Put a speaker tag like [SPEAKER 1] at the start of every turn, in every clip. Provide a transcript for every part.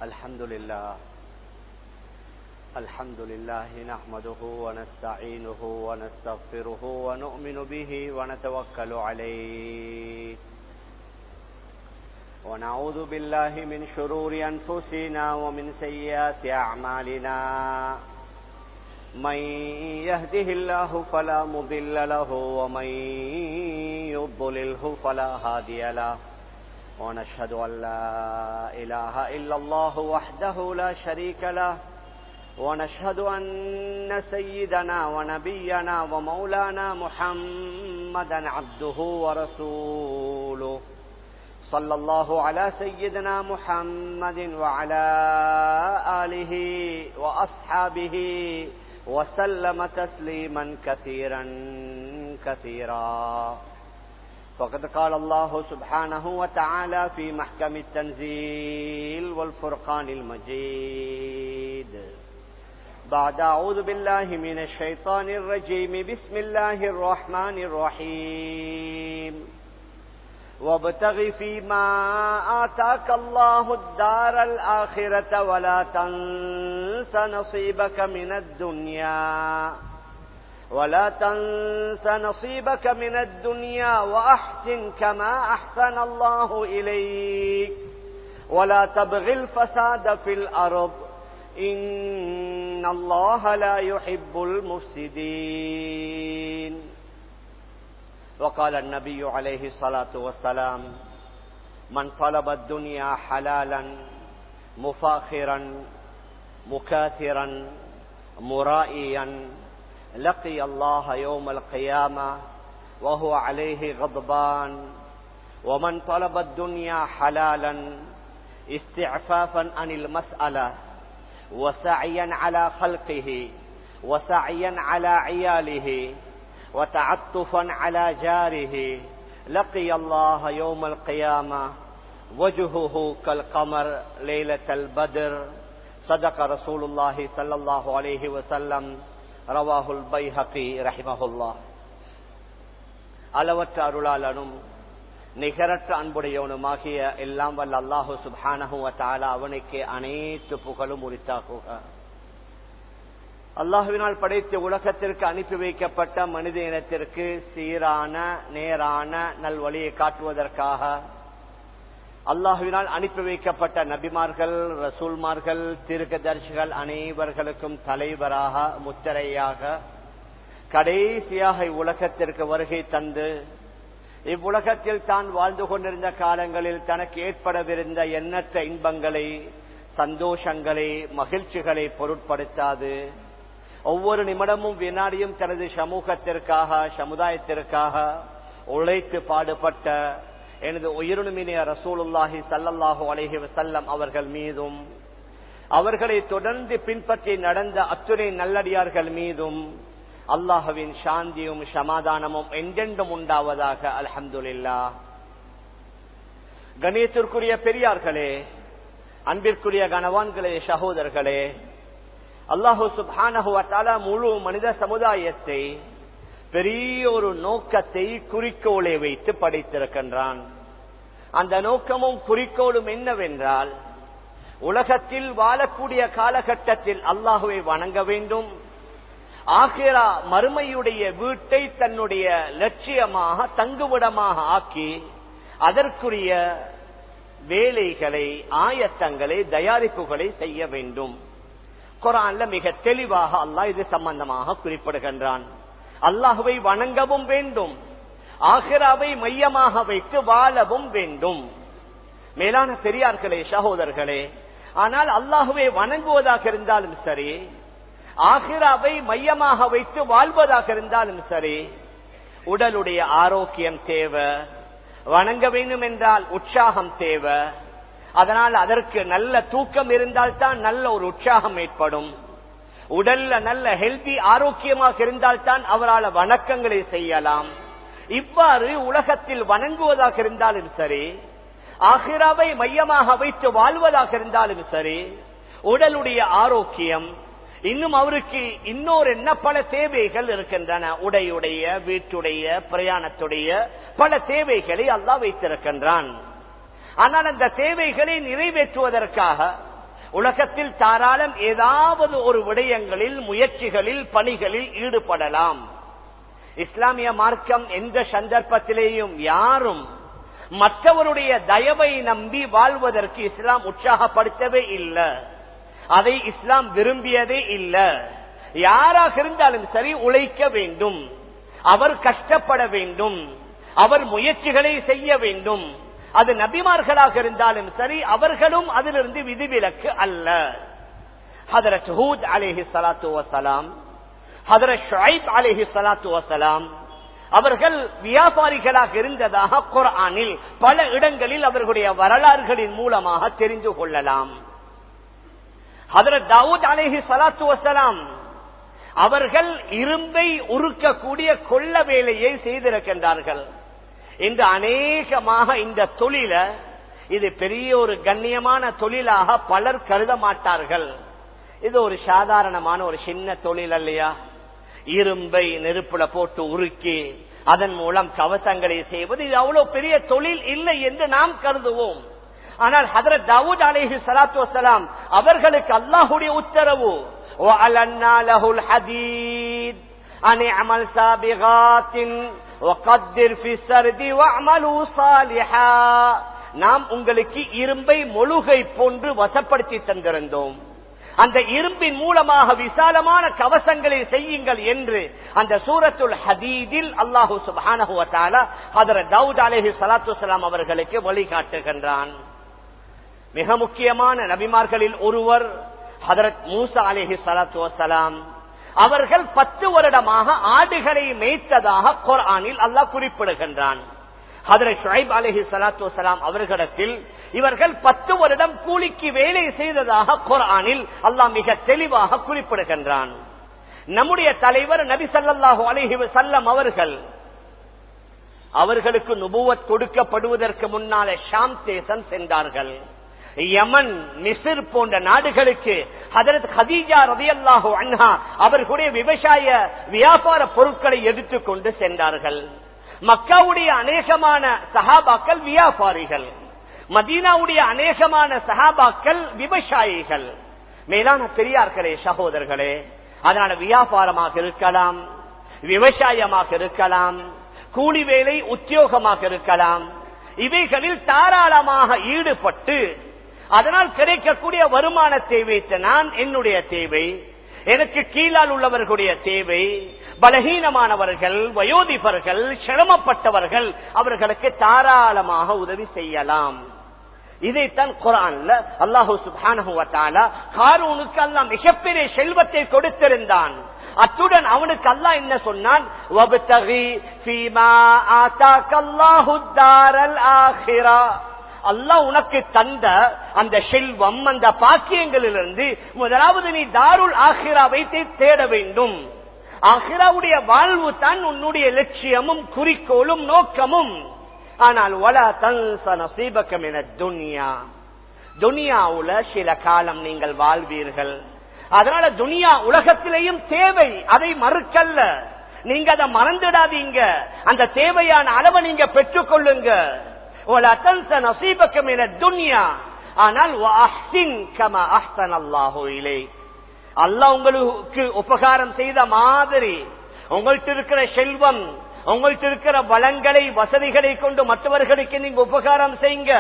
[SPEAKER 1] الحمد لله الحمد لله نحمده ونستعينه ونستغفره ونؤمن به ونتوكل عليه ونعوذ بالله من شرور أنفسنا ومن سيئات أعمالنا من يهده الله فلا مضل له ومن يضلله فلا هادي له ونشهد أن لا إله إلا الله وحده لا شريك له ونشهد أن سيدنا ونبينا ومولانا محمدا عبده ورسوله صلى الله على سيدنا محمد وعلى آله وأصحابه وسلم تسليما كثيرا كثيرا فقد قال الله سبحانه وتعالى في محكم التنزيل والفرقان المجيد بعد أعوذ بالله من الشيطان الرجيم بسم الله الرحمن الرحيم وابتغ فيما آتاك الله الدار الآخرة ولا تنس نصيبك من الدنيا ولا تنس نصيبك من الدنيا وأحسن كما أحسن الله إليك ولا تبغ الفساد في الأرض إن الله لا يحب المفسدين وقال النبي عليه الصلاة والسلام من طلب الدنيا حلالا مفاخرا مكاثرا مرائيا لقي الله يوم القيامة وهو عليه غضبان ومن طلب الدنيا حلالا استعفافا عن المسألة وسعيا على خلقه وسعيا على عياله وتعطفا على جاره لقي الله يوم القيامة وجهه كالقمر ليلة البدر صدق رسول الله صلى الله عليه وسلم رواه البيهقي رحمه الله அளவற்ற அருளாளனும் நிகரற்ற அன்புடையவனுமாகிய எல்லாம் வல்ல அல்லாஹு சுபானஹுவ தாலா அவனுக்கு அனைத்து புகழும் உரித்தாக்குக அல்லாஹுவினால் படைத்த உலகத்திற்கு அனுப்பி வைக்கப்பட்ட மனித இனத்திற்கு சீரான நேரான நல்வழியை காட்டுவதற்காக அல்லாஹுவினால் அனுப்பி வைக்கப்பட்ட நபிமார்கள் ரசூல்மார்கள் தீர்க்கதர்சிகள் அனைவர்களுக்கும் தலைவராக முத்திரையாக கடைசியாக இவ்வுலகத்திற்கு வருகை தந்து இவ்வுலகத்தில் தான் வாழ்ந்து கொண்டிருந்த காலங்களில் தனக்கு ஏற்படவிருந்த எண்ணற்ற இன்பங்களை சந்தோஷங்களை மகிழ்ச்சிகளை பொருட்படுத்தாது ஒவ்வொரு நிமிடமும் வினாடியும் தனது சமூகத்திற்காக சமுதாயத்திற்காக உழைத்து பாடுபட்ட எனது உயிருமினிய ரசூலுல்லாஹி சல்லல்லாஹு அலஹி வசல்லம் அவர்கள் மீதும் அவர்களை தொடர்ந்து பின்பற்றி நடந்த அத்துணை நல்லடியார்கள் மீதும் அல்லாஹுவின் சாந்தியும் சமாதானமும் எங்கெண்டும் உண்டாவதாக அலமதுல்லா கணேசத்திற்குரிய பெரியார்களே அன்பிற்குரிய கனவான்களே சகோதரர்களே அல்லாஹு சுபானஹுவத்தால முழு மனித சமுதாயத்தை பெரிய ஒரு நோக்கத்தை குறிக்கோளை வைத்து படைத்திருக்கின்றான் அந்த நோக்கமும் குறிக்கோளும் என்னவென்றால் உலகத்தில் வாழக்கூடிய காலகட்டத்தில் அல்லாஹுவை வணங்க வேண்டும் ஆகிரா மறுமையுடைய வீட்டை தன்னுடைய லட்சியமாக தங்குவிடமாக ஆக்கி அதற்குரிய வேலைகளை ஆயத்தங்களை தயாரிப்புகளை செய்ய வேண்டும் குரான்ல மிக தெளிவாக அல்லாஹ் இது சம்பந்தமாக குறிப்பிடுகின்றான் அல்லாஹுவை வணங்கவும் வேண்டும் ஆஹிராவை மையமாக வைத்து வாழவும் வேண்டும் மேலான பெரியார்களே சகோதரர்களே ஆனால் அல்லாஹுவை வணங்குவதாக இருந்தாலும் சரி ஆஹிராவை மையமாக வைத்து வாழ்வதாக இருந்தாலும் சரி உடலுடைய ஆரோக்கியம் தேவை வணங்க வேண்டும் என்றால் உற்சாகம் தேவை அதனால் அதற்கு நல்ல தூக்கம் இருந்தால்தான் நல்ல ஒரு உற்சாகம் ஏற்படும் உடல்ல நல்ல ஹெல்தி ஆரோக்கியமாக இருந்தால்தான் அவரால் வணக்கங்களை செய்யலாம் இவ்வாறு உலகத்தில் வணங்குவதாக இருந்தாலும் சரி ஆஹிராவை மையமாக வைத்து வாழ்வதாக இருந்தாலும் சரி உடலுடைய ஆரோக்கியம் இன்னும் அவருக்கு இன்னொரு என்ன பல தேவைகள் இருக்கின்றன உடையுடைய வீட்டுடைய பிரயாணத்துடைய பல தேவைகளை அல்லாஹ் வைத்திருக்கின்றான் ஆனால் அந்த தேவைகளை நிறைவேற்றுவதற்காக உலகத்தில் தாராளம் ஏதாவது ஒரு விடயங்களில் முயற்சிகளில் பணிகளில் ஈடுபடலாம் இஸ்லாமிய மார்க்கம் எந்த சந்தர்ப்பத்திலேயும் யாரும் மற்றவருடைய தயவை நம்பி வாழ்வதற்கு இஸ்லாம் உற்சாகப்படுத்தவே இல்லை அதை இஸ்லாம் விரும்பியதே இல்லை யாராக இருந்தாலும் சரி உழைக்க வேண்டும் அவர் கஷ்டப்பட வேண்டும் அவர் முயற்சிகளை செய்ய வேண்டும் அது நபிமார்களாக இருந்தாலும் சரி அவர்களும் அதிலிருந்து விதிவிலக்கு அல்ல ஹதரத் ஹூத் அலேஹி சலாத்து வசலாம் ஹதரத் ஷுஐப் அலேஹி சலாத்து வசலாம் அவர்கள் வியாபாரிகளாக இருந்ததாக குரானில் பல இடங்களில் அவர்களுடைய வரலாறுகளின் மூலமாக தெரிந்து கொள்ளலாம் ஹதரத் தாவூத் அலேஹி சலாத்து வசலாம் அவர்கள் இரும்பை உருக்கக்கூடிய கொள்ள வேலையை செய்திருக்கின்றார்கள் இன்று அநேகமாக இந்த தொழில இது பெரிய ஒரு கண்ணியமான தொழிலாக பலர் கருத மாட்டார்கள் இது ஒரு சாதாரணமான ஒரு சின்ன தொழில் அல்லையா இரும்பை நெருப்புல போட்டு உருக்கி அதன் மூலம் கவசங்களை செய்வது இது அவ்வளவு பெரிய தொழில் இல்லை என்று நாம் கருதுவோம் ஆனால் ஹதரத் தாவூத் அலேஹி சலாத்து வசலாம் அவர்களுக்கு அல்லாஹுடைய உத்தரவு وَأَلَنَّا لَهُ الْحَدِيدِ أَنِ اعْمَلْ سَابِغَاتٍ وَقَدِّرْ فِي السَّرْدِ وَاعْمَلُوا صَالِحًا நாம் உங்களுக்கு இரும்பை மொழுகை போன்று வசப்படுத்தி தந்திருந்தோம் அந்த இரும்பின் மூலமாக விசாலமான கவசங்களை செய்யுங்கள் என்று அந்த சூரத்துல் ஹதீதில் அல்லாஹூ சுபானஹு ஹதரத் தவுத் அலேஹி சலாத்து வலாம் அவர்களுக்கு வழிகாட்டுகின்றான் மிக முக்கியமான நபிமார்களில் ஒருவர் ஹதரத் மூசா அலேஹி சலாத்து வசலாம் அவர்கள் பத்து வருடமாக ஆடுகளை மேய்த்ததாக குர்ஆனில் அல்லாஹ் குறிப்பிடுகின்றான் ஹதரத் ஷுஐப் அலஹி சலாத்து வசலாம் அவர்களிடத்தில் இவர்கள் பத்து வருடம் கூலிக்கு வேலை செய்ததாக குர்ஆனில் அல்லாஹ் மிக தெளிவாக குறிப்பிடுகின்றான் நம்முடைய தலைவர் நபி சல்லாஹூ அலஹி வசல்லம் அவர்கள் அவர்களுக்கு நுபுவத் கொடுக்கப்படுவதற்கு முன்னாலே ஷாம் தேசம் சென்றார்கள் யமன் மிசிர் போன்ற நாடுகளுக்கு ஹதரத் ஹதீஜா ரதியல்லாஹு அன்ஹா அவர்களுடைய விவசாய வியாபார பொருட்களை எடுத்துக்கொண்டு சென்றார்கள் மக்காவுடைய அநேகமான சஹாபாக்கள் வியாபாரிகள் மதீனாவுடைய அநேகமான சஹாபாக்கள் விவசாயிகள் மேலான பெரியார்களே சகோதரர்களே அதனால வியாபாரமாக இருக்கலாம் விவசாயமாக இருக்கலாம் கூலி வேலை உத்தியோகமாக இருக்கலாம் இவைகளில் தாராளமாக ஈடுபட்டு அதனால் கிடைக்கக்கூடிய வருமானத்தை வைத்து நான் என்னுடைய தேவை எனக்கு கீழால் உள்ளவர்களுடைய தேவை பலகீனமானவர்கள் வயோதிபர்கள் சிரமப்பட்டவர்கள் அவர்களுக்கு தாராளமாக உதவி செய்யலாம் இதைத்தான் குரான்ல அல்லாஹூ சுபானுவத்தாலா காரூனுக்கு அல்லா மிகப்பெரிய செல்வத்தை கொடுத்திருந்தான் அத்துடன் அவனுக்கு அல்லாஹ் என்ன சொன்னான் அல்லாஹ் உனக்கு தந்த அந்த செல்வம் அந்த பாக்கியங்களிலிருந்து முதலாவது நீ தாருல் ஆஹிராவை தேட வேண்டும் ஆஹிராவுடைய வாழ்வு தான் உன்னுடைய லட்சியமும் குறிக்கோளும் நோக்கமும் ஆனால் வல தன்ச நசீபக்கம் என துனியா துனியாவுல சில காலம் நீங்கள் வாழ்வீர்கள் அதனால துனியா உலகத்திலேயும் தேவை அதை மறுக்கல்ல நீங்க அதை மறந்துடாதீங்க அந்த தேவையான அளவை நீங்க பெற்றுக் கொள்ளுங்க நசீபக்கம் என துனியா ஆனால் அல்லாஹ் உங்களுக்கு உபகாரம் செய்த மாதிரி உங்கள்கிட்ட இருக்கிற செல்வம் உங்கள்கிட்ட இருக்கிற வளங்களை வசதிகளை கொண்டு மற்றவர்களுக்கு நீங்க உபகாரம் செய்யுங்க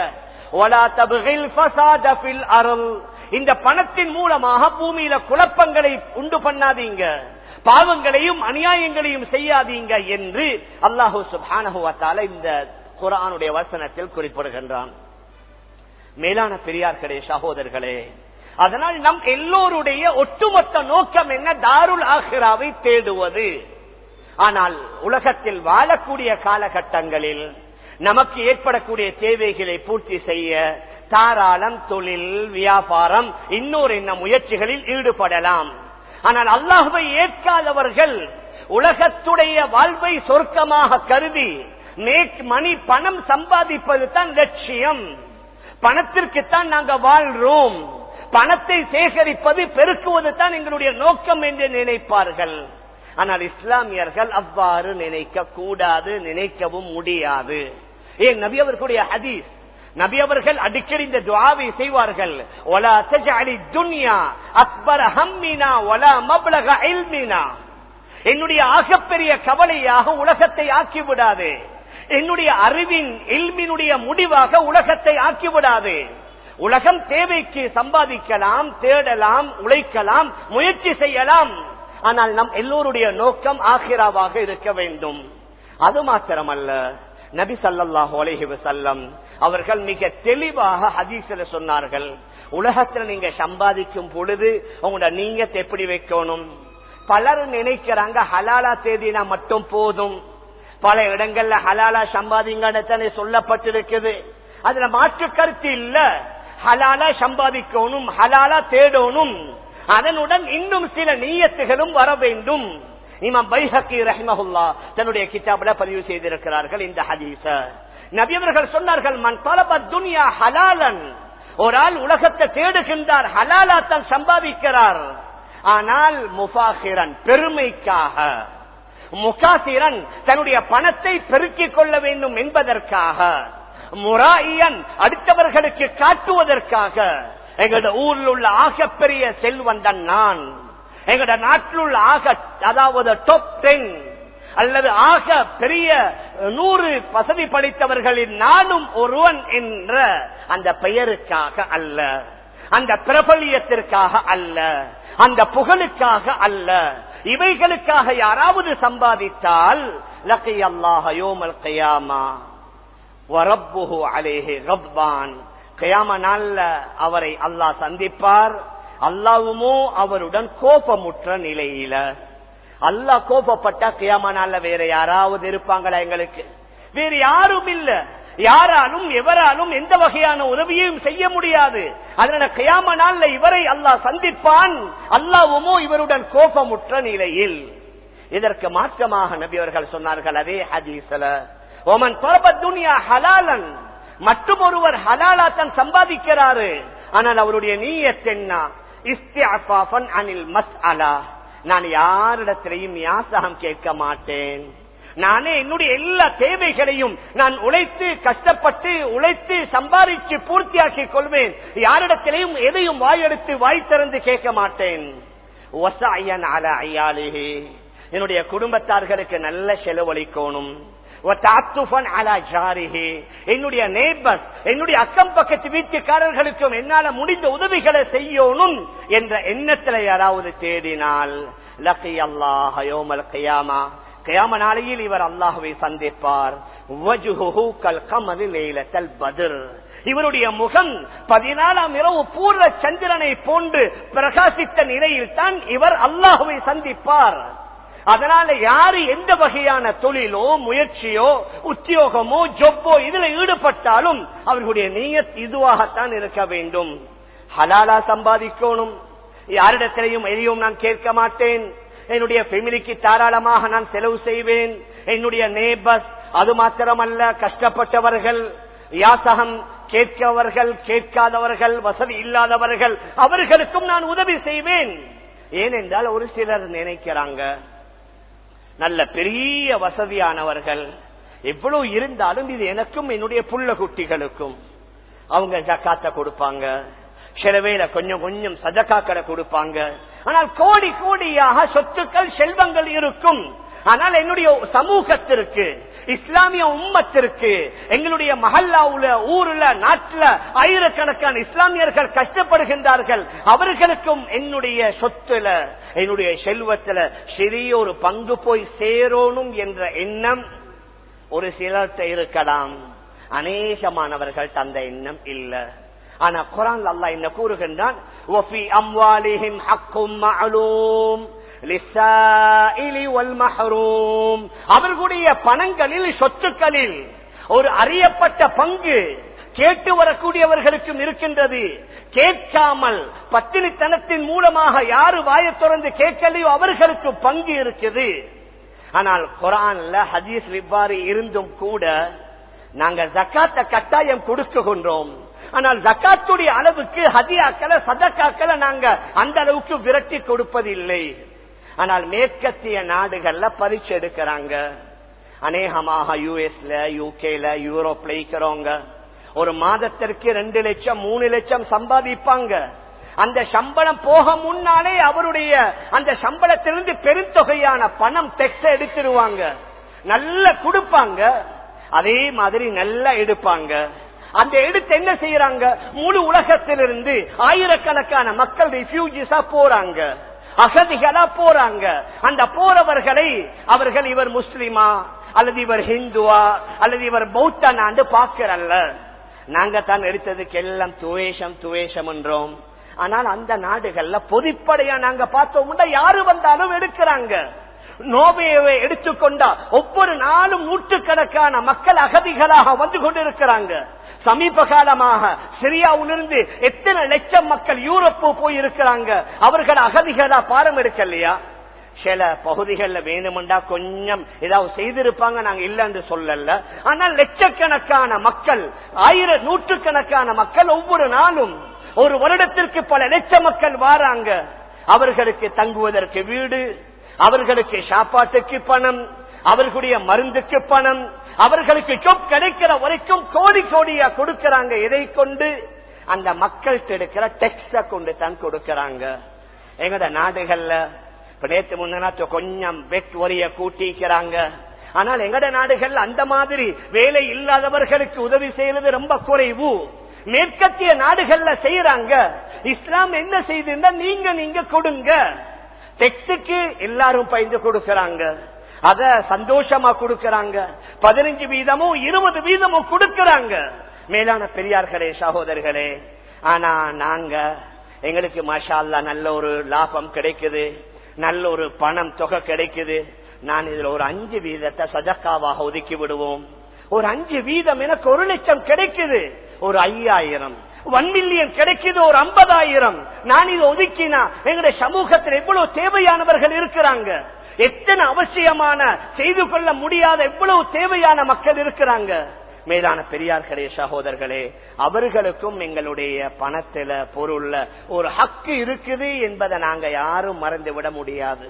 [SPEAKER 1] இந்த பணத்தின் மூலமாக பூமியில குழப்பங்களை உண்டு பண்ணாதீங்க பாவங்களையும் அநியாயங்களையும் செய்யாதீங்க என்று அல்லாஹூ சுபானகுவத்தால இந்த குரானுடைய வசனத்தில் குறிப்பிடுகின்றான் மேலான பெரியார்களே சகோதரர்களே அதனால் நம் எல்லோருடைய ஒட்டுமொத்த நோக்கம் என்ன தாருல் ஆஹிராவை தேடுவது ஆனால் உலகத்தில் வாழக்கூடிய காலகட்டங்களில் நமக்கு ஏற்படக்கூடிய தேவைகளை பூர்த்தி செய்ய தாராளம் தொழில் வியாபாரம் இன்னொரு என்ன முயற்சிகளில் ஈடுபடலாம் ஆனால் அல்லாஹுவை ஏற்காதவர்கள் உலகத்துடைய வாழ்வை சொர்க்கமாக கருதி மேக் மணி பணம் சம்பாதிப்பது தான் லட்சியம் பணத்திற்குத்தான் நாங்க வாழ்றோம் பணத்தை சேகரிப்பது பெருக்குவது தான் எங்களுடைய நோக்கம் என்று நினைப்பார்கள் ஆனால் இஸ்லாமியர்கள் அவ்வாறு நினைக்க கூடாது நினைக்கவும் முடியாது ஏன் நபி அவர்களுடைய ஹதீஸ் நபி அவர்கள் அடிக்கடி இந்த துவாவை செய்வார்கள் ஒலா தஜஅலி துன்யா அக்பர ஹம்மினா ஒலா மப்லக இல்மினா என்னுடைய ஆகப்பெரிய கவலையாக உலகத்தை ஆக்கிவிடாது என்னுடைய அறிவின் இல்மினுடைய முடிவாக உலகத்தை ஆக்கிவிடாது உலகம் தேவைக்கு சம்பாதிக்கலாம் தேடலாம் உழைக்கலாம் முயற்சி செய்யலாம் ஆனால் நம் எல்லோருடைய நோக்கம் ஆகிராவாக இருக்க வேண்டும் அது மாத்திரமல்ல நபி சல்லாஹூ அலஹி வசல்லம் அவர்கள் மிக தெளிவாக ஹதீஸ்ல சொன்னார்கள் உலகத்துல நீங்க சம்பாதிக்கும் பொழுது உங்களோட நீங்கத்தை எப்படி வைக்கணும் பலர் நினைக்கிறாங்க ஹலாலா தேதினா மட்டும் போதும் பல இடங்கள்ல ஹலாலா சம்பாதிங்கன்னு சொல்லப்பட்டிருக்குது அதுல மாற்று கருத்து இல்ல ஹலாலா சம்பாதிக்கணும் ஹலாலா தேடணும் அதனுடன் இன்னும் சில நீயத்துகளும் வர வேண்டும் இமாம் பைஹக்கி ரஹ்மஹுல்லா தன்னுடைய கிதாபில பதிவு செய்திருக்கிறார்கள் இந்த ஹதீஸ நபியவர்கள் சொன்னார்கள் மன் தலப துனியா ஹலாலன் ஒரு ஆள் உலகத்தை தேடுகின்றார் ஹலாலா தான் சம்பாதிக்கிறார் ஆனால் முஃபாஹிரன் பெருமைக்காக முகாசிரன் தன்னுடைய பணத்தை பெருக்கிக் கொள்ள வேண்டும் என்பதற்காக முராயன் அடுத்தவர்களுக்கு காட்டுவதற்காக எங்களோட ஊரில் உள்ள ஆகப்பெரிய செல்வந்தன் நான் எங்களோட நாட்டில் உள்ள ஆக அதாவது டாப் டென் அல்லது ஆக பெரிய நூறு வசதி படைத்தவர்களில் நானும் ஒருவன் என்ற அந்த பெயருக்காக அல்ல அந்த பிரபலியத்திற்காக அல்ல அந்த புகழுக்காக அல்ல இவைகளுக்காக யாராவது சம்பாதித்தால் லக்கை அல்லாஹ யோமல் கையாமா வரப்புஹு அலேஹே ரப்பான் கயாம நாள்ல அவரை அல்லாஹ் சந்திப்பார் அல்லாவுமோ அவருடன் கோபமுற்ற நிலையில அல்லாஹ் கோபப்பட்டா கியாம நாள்ல வேற யாராவது இருப்பாங்களா எங்களுக்கு வேறு யாரும் இல்ல யாராலும் எவராலும் எந்த வகையான உதவியையும் செய்ய முடியாது அதனால கியாம நாள்ல இவரை அல்லாஹ் சந்திப்பான் அல்லாவுமோ இவருடன் கோபமுற்ற நிலையில் இதற்கு மாற்றமாக நபி அவர்கள் சொன்னார்கள் அதே ஹதீசல ஓமன் துனியா ஹலாலன் மற்றும் ஒருவர் ஹலாலா தன் சம்பாதிக்கிறாரு ஆனால் அவருடைய நீயத் என்ன இஸ்திஅஃபாஃபன் அனில் மஸ்அலா நான் யாரிடத்திலையும் யாசகம் கேட்க மாட்டேன் நானே என்னுடைய எல்லா தேவைகளையும் நான் உழைத்து கஷ்டப்பட்டு உழைத்து சம்பாதிச்சு பூர்த்தியாக்கிக் கொள்வேன் யாரிடத்திலையும் எதையும் வாயெடுத்து வாய் திறந்து கேட்க மாட்டேன் ஒசாயன் அல ஐயாலிஹி என்னுடைய குடும்பத்தார்களுக்கு நல்ல செலவழிக்கணும் என்னுடைய நேபர் என்னுடைய அக்கம் பக்கத்து வீட்டுக்காரர்களுக்கும் என்னால முடிந்த உதவிகளை செய்யணும் என்ற எண்ணத்துல யாராவது தேடினால் லக்கி அல்லாஹ் யோமல் கையாமா கயாம நாளையில் இவர் அல்லாஹுவை சந்திப்பார் இவருடைய முகம் பதினாலாம் இரவு பூர்வ சந்திரனை போன்று பிரகாசித்த நிலையில் தான் இவர் அல்லாஹுவை சந்திப்பார் அதனால யாரு எந்த வகையான தொழிலோ முயற்சியோ உத்தியோகமோ ஜொப்போ இதுல ஈடுபட்டாலும் அவர்களுடைய நீயத் இதுவாகத்தான் இருக்க வேண்டும் ஹலாலா சம்பாதிக்கணும் யாரிடத்திலையும் எதையும் நான் கேட்க மாட்டேன் என்னுடைய ஃபெமிலிக்கு தாராளமாக நான் செலவு செய்வேன் என்னுடைய நேபர்ஸ் அது மாத்திரமல்ல கஷ்டப்பட்டவர்கள் யாசகம் கேட்கவர்கள் கேட்காதவர்கள் வசதி இல்லாதவர்கள் அவர்களுக்கும் நான் உதவி செய்வேன் ஏனென்றால் ஒரு சிலர் நினைக்கிறாங்க நல்ல பெரிய வசதியானவர்கள் எவ்வளவு இருந்தாலும் இது எனக்கும் என்னுடைய புள்ள குட்டிகளுக்கும் அவங்க ஜக்காத்த கொடுப்பாங்க சில வேலை கொஞ்சம் கொஞ்சம் சதக்காக்களை கொடுப்பாங்க ஆனால் கோடி கோடியாக சொத்துக்கள் செல்வங்கள் இருக்கும் ஆனால் என்னுடைய சமூகத்திற்கு இஸ்லாமிய உம்மத்திற்கு எங்களுடைய மஹல்லாவுல ஊர்ல நாட்டுல ஆயிரக்கணக்கான இஸ்லாமியர்கள் கஷ்டப்படுகின்றார்கள் அவர்களுக்கும் என்னுடைய சொத்துல என்னுடைய செல்வத்துல சிறிய ஒரு பங்கு போய் சேரணும் என்ற எண்ணம் ஒரு சிலர்கிட்ட இருக்கலாம் அநேகமானவர்கள் தந்த எண்ணம் இல்லை ஆனா குரான் அல்லா என்ன கூறுகின்றான் அவர்களுடைய பணங்களில் சொத்துக்களில் ஒரு அறியப்பட்ட பங்கு கேட்டு வரக்கூடியவர்களுக்கும் இருக்கின்றது கேட்காமல் பத்தினித்தனத்தின் மூலமாக யாரு வாய திறந்து கேட்கலையோ அவர்களுக்கு பங்கு இருக்குது ஆனால் குரான்ல ஹதீஸ் இவ்வாறு இருந்தும் கூட நாங்கள் ஜக்காத்த கட்டாயம் கொடுக்குகின்றோம் ஆனால் ஜக்காத்துடைய அளவுக்கு ஹதியாக்களை சதக்காக்களை நாங்க அந்த அளவுக்கு விரட்டி கொடுப்பதில்லை ஆனால் மேற்கத்திய நாடுகள்ல பரீட்சை எடுக்கிறாங்க அநேகமாக யூஎஸ்ல யூகேல யூரோப்ல இருக்கிறவங்க ஒரு மாதத்திற்கு ரெண்டு லட்சம் மூணு லட்சம் சம்பாதிப்பாங்க அந்த சம்பளம் போக முன்னாலே அவருடைய அந்த சம்பளத்திலிருந்து பெருந்தொகையான பணம் டெக்ஸ் எடுத்துருவாங்க நல்லா கொடுப்பாங்க அதே மாதிரி நல்லா எடுப்பாங்க அந்த எடுத்து என்ன செய்யறாங்க முழு உலகத்திலிருந்து ஆயிரக்கணக்கான மக்கள் ரிஃப்யூஜிஸா போறாங்க அகதிகளா போறாங்க அந்த போறவர்களை அவர்கள் இவர் முஸ்லிமா அல்லது இவர் ஹிந்துவா அல்லது இவர் பௌத்தனாண்டு பாக்கிறல்ல நாங்க தான் எடுத்ததுக்கு எல்லாம் துவேஷம் துவேஷம் என்றோம் ஆனால் அந்த நாடுகள்ல பொதுப்படையா நாங்க பார்த்தோம்னா யாரு வந்தாலும் எடுக்கிறாங்க நோபேவை எடுத்துக்கொண்டா ஒவ்வொரு நாளும் நூற்றுக்கணக்கான மக்கள் அகதிகளாக வந்து கொண்டிருக்கிறாங்க சமீப காலமாக சிரியாவிலிருந்து எத்தனை லட்சம் மக்கள் யூரோப்பு போய் இருக்கிறாங்க அவர்கள் அகதிகளா பாரம் எடுக்கலையா சில பகுதிகளில் வேணுமெண்டா கொஞ்சம் ஏதாவது செய்திருப்பாங்க நாங்க இல்லைன்னு சொல்லல ஆனால் லட்சக்கணக்கான மக்கள் ஆயிரம் நூற்றுக்கணக்கான மக்கள் ஒவ்வொரு நாளும் ஒரு வருடத்திற்கு பல லட்ச மக்கள் வாராங்க அவர்களுக்கு தங்குவதற்கு வீடு அவர்களுக்கு சாப்பாட்டுக்கு பணம் அவர்களுடைய மருந்துக்கு பணம் அவர்களுக்கு ஜொப் கிடைக்கிற வரைக்கும் கோடி கோடியா கொடுக்கறாங்க எதை கொண்டு அந்த மக்கள் எடுக்கிற டெக்ஸ கொண்டு தான் கொடுக்கறாங்க எங்கட நாடுகள்ல இப்ப நேற்று முன்னாச்சு கொஞ்சம் வெட் வரிய கூட்டிக்கிறாங்க ஆனால் எங்கட நாடுகள் அந்த மாதிரி வேலை இல்லாதவர்களுக்கு உதவி செய்யறது ரொம்ப குறைவு மேற்கத்திய நாடுகள்ல செய்யறாங்க இஸ்லாம் என்ன செய்திருந்தா நீங்க நீங்க கொடுங்க டெக்ஸுக்கு எல்லாரும் பயந்து கொடுக்கறாங்க அத சந்தோஷமா கொடுக்கறாங்க பதினஞ்சு வீதமும் இருபது வீதமும் கொடுக்கறாங்க மேலான பெரியார்களே சகோதரர்களே ஆனா நாங்க எங்களுக்கு மாஷா அல்லா நல்ல ஒரு லாபம் கிடைக்குது நல்ல ஒரு பணம் தொகை கிடைக்குது நான் இதுல ஒரு அஞ்சு வீதத்தை சதக்காவாக ஒதுக்கி விடுவோம் ஒரு அஞ்சு வீதம் எனக்கு ஒரு லட்சம் கிடைக்குது ஒரு ஐயாயிரம் ஒன் மில்லியன் கிடைக்குது ஒரு ஐம்பதாயிரம் நான் இதை ஒதுக்கினா எங்களுடைய சமூகத்தில் எவ்வளவு தேவையானவர்கள் இருக்கிறாங்க எத்தனை அவசியமான செய்து கொள்ள முடியாத எவ்வளவு தேவையான மக்கள் இருக்கிறாங்க மேலான பெரியார்களே சகோதரர்களே அவர்களுக்கும் எங்களுடைய பணத்தில பொருள்ல ஒரு ஹக்கு இருக்குது என்பதை நாங்க யாரும் மறந்து விட முடியாது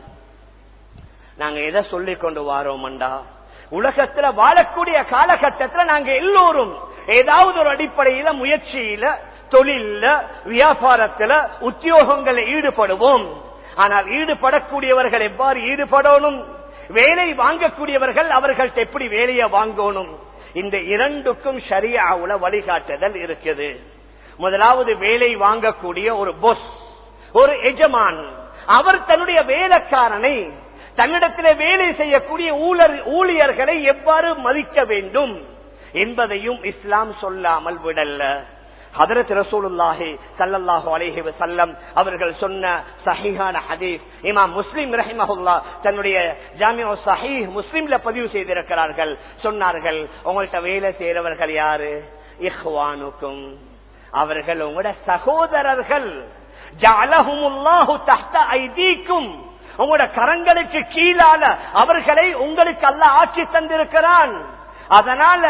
[SPEAKER 1] நாங்க எதை சொல்லிக் கொண்டு வாரோம்டா உலகத்துல வாழக்கூடிய காலகட்டத்துல நாங்க எல்லோரும் ஏதாவது ஒரு அடிப்படையில முயற்சியில தொழில வியாபாரத்துல உத்தியோகங்களில் ஈடுபடுவோம் ஆனால் ஈடுபடக்கூடியவர்கள் எவ்வாறு ஈடுபடணும் வேலை வாங்கக்கூடியவர்கள் அவர்கள்ட்ட எப்படி வேலையை வாங்கணும் இந்த இரண்டுக்கும் சரியாவுல வழிகாட்டுதல் இருக்குது முதலாவது வேலை வாங்கக்கூடிய ஒரு பொஸ் ஒரு எஜமான் அவர் தன்னுடைய வேலைக்காரனை தன்னிடத்தில் வேலை செய்யக்கூடிய ஊழியர்களை எவ்வாறு மதிக்க வேண்டும் என்பதையும் இஸ்லாம் சொல்லாமல் விடல்ல ஹதரத் ரசூலுல்லாஹி சல்லல்லாஹு அலைஹி வஸல்லம் அவர்கள் சொன்ன சஹீஹான ஹதீஸ் இமாம் முஸ்லிம் ரஹிமஹுல்லா தன்னுடைய ஜாமியா சஹீஹ் முஸ்லிம்ல பதிவு செய்திருக்கிறார்கள் சொன்னார்கள் உங்கள்கிட்ட வேலை செய்யறவர்கள் யாரு இஹ்வானுக்கும் அவர்கள் உங்களோட சகோதரர்கள் ஜஅலஹுமுல்லாஹு தஹ்த ஐதீக்கும் உங்களோட கரங்களுக்கு கீழால அவர்களை உங்களுக்கு அல்ல ஆட்சி தந்திருக்கிறான் அதனால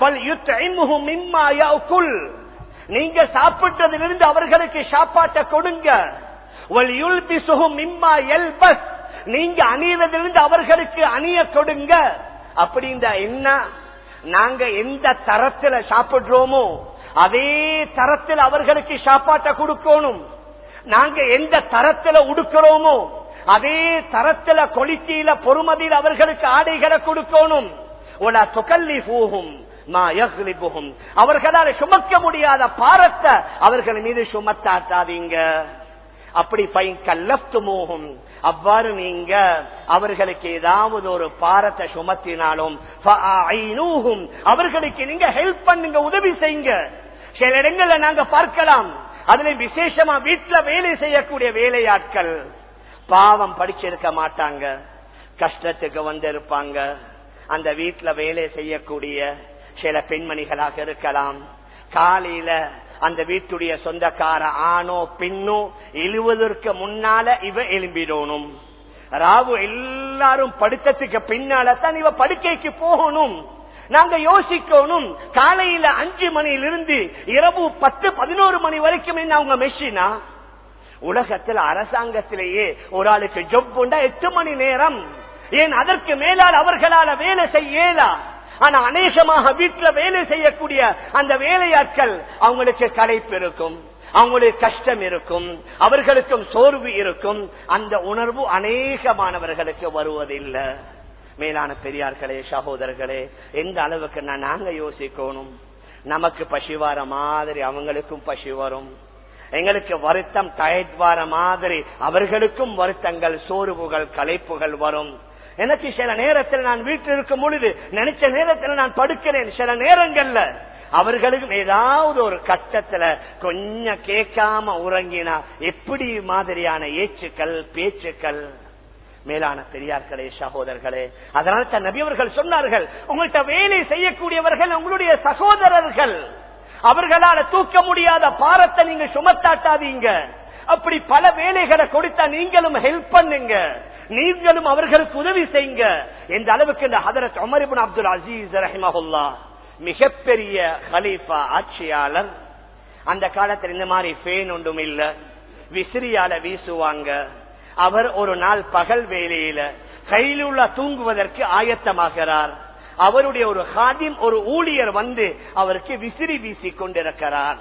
[SPEAKER 1] நீங்க சாப்பிட்டதிலிருந்து அவர்களுக்கு சாப்பாட்டை கொடுங்க நீங்க அணியதிலிருந்து அவர்களுக்கு அணிய கொடுங்க அப்படின்ற என்ன நாங்க எந்த தரத்துல சாப்பிடுறோமோ அதே தரத்தில் அவர்களுக்கு சாப்பாட்டை கொடுக்கணும் நாங்க எந்த தரத்துல உடுக்கிறோமோ அதே தரத்துல கொளிச்சியில பொறுமதியில் அவர்களுக்கு ஆடைகளை கொடுக்கணும் அவர்களால் சுமக்க முடியாத பாரத்தை அவர்கள் மீது சுமத்தாட்டாதீங்க அப்படி கல்லப்துமோகும் அவ்வாறு நீங்க அவர்களுக்கு ஏதாவது ஒரு பாரத்தை சுமத்தினாலும் அவர்களுக்கு நீங்க ஹெல்ப் பண்ணுங்க உதவி செய்யுங்க சில இடங்கள்ல நாங்க பார்க்கலாம் அதுல விசேஷமா வீட்டுல வேலை செய்யக்கூடிய வேலையாட்கள் பாவம் படிச்சிருக்க மாட்டாங்க கஷ்டத்துக்கு வந்து இருப்பாங்க அந்த வீட்டுல வேலை செய்யக்கூடிய சில பெண்மணிகளாக இருக்கலாம் காலையில அந்த வீட்டுடைய சொந்தக்கார ஆணோ பெண்ணோ எழுவதற்கு முன்னால இவ எழும்பிடணும் ராவு எல்லாரும் படுத்ததுக்கு பின்னால தான் இவ படுக்கைக்கு போகணும் நாங்க யோசிக்கணும் காலையில அஞ்சு மணியிலிருந்து இரவு பத்து பதினோரு மணி வரைக்கும் என்ன அவங்க மெஷினா உலகத்தில் அரசாங்கத்திலேயே ஒரு ஆளுக்கு ஜொப் உண்டா எட்டு மணி நேரம் ஏன் அதற்கு மேலால் அவர்களால வேலை செய்யலா ஆனா அநேகமாக வீட்டுல வேலை செய்யக்கூடிய அந்த வேலையாட்கள் அவங்களுக்கு களைப்பு இருக்கும் அவங்களுக்கு கஷ்டம் இருக்கும் அவர்களுக்கும் சோர்வு இருக்கும் அந்த உணர்வு அநேகமானவர்களுக்கு வருவதில்லை மேலான பெரியார்களே சகோதரர்களே எந்த அளவுக்கு நான் நாங்க யோசிக்கணும் நமக்கு பசி வர மாதிரி அவங்களுக்கும் பசி வரும் எங்களுக்கு வருத்தம் டயட் வர மாதிரி அவர்களுக்கும் வருத்தங்கள் சோர்வுகள் களைப்புகள் வரும் எனக்கு சில நேரத்தில் நான் வீட்டில் இருக்கும் பொழுது நினைச்ச நேரத்தில் நான் படுக்கிறேன் சில நேரங்கள்ல அவர்களுக்கும் ஏதாவது ஒரு கட்டத்துல கொஞ்சம் கேட்காம உறங்கினா எப்படி மாதிரியான ஏச்சுக்கள் பேச்சுக்கள் மேலான பெரியார்களே சகோதரர்களே அதனால தன் நபியவர்கள் சொன்னார்கள் உங்கள்கிட்ட வேலை செய்யக்கூடியவர்கள் உங்களுடைய சகோதரர்கள் அவர்களால தூக்க முடியாத பாரத்தை நீங்க சுமத்தாட்டாதீங்க அப்படி பல வேலைகளை கொடுத்தா நீங்களும் ஹெல்ப் பண்ணுங்க நீங்களும் அவர்களுக்கு உதவி செய்யுங்க எந்த அளவுக்கு இந்த ஹதரத் உமரிபுன் அப்துல் அசீஸ் ரஹிமஹுல்லா மிகப்பெரிய ஹலீஃபா ஆட்சியாளர் அந்த காலத்தில் இந்த மாதிரி ஃபேன் ஒன்றும் இல்ல விசிறியால வீசுவாங்க அவர் ஒரு நாள் பகல் வேலையில கையிலுள்ள தூங்குவதற்கு ஆயத்தமாகிறார் அவருடைய ஒரு ஹாதிம் ஒரு ஊழியர் வந்து அவருக்கு விசிறி வீசி கொண்டிருக்கிறார்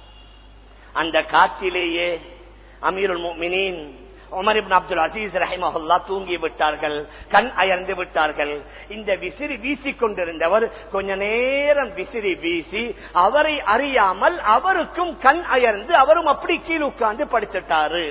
[SPEAKER 1] அந்த காற்றிலேயே அமீருல் முஃமினீன் உமர் இப்னு அப்துல் அசீஸ் ரஹிமஹுல்லா தூங்கி விட்டார்கள் கண் அயர்ந்து விட்டார்கள் இந்த விசிறி வீசிக் கொண்டிருந்தவர் கொஞ்ச நேரம் விசிறி வீசி அவரை அறியாமல் அவருக்கும் கண் அயர்ந்து அவரும் அப்படி கீழ் உட்கார்ந்து படுத்துட்டாரு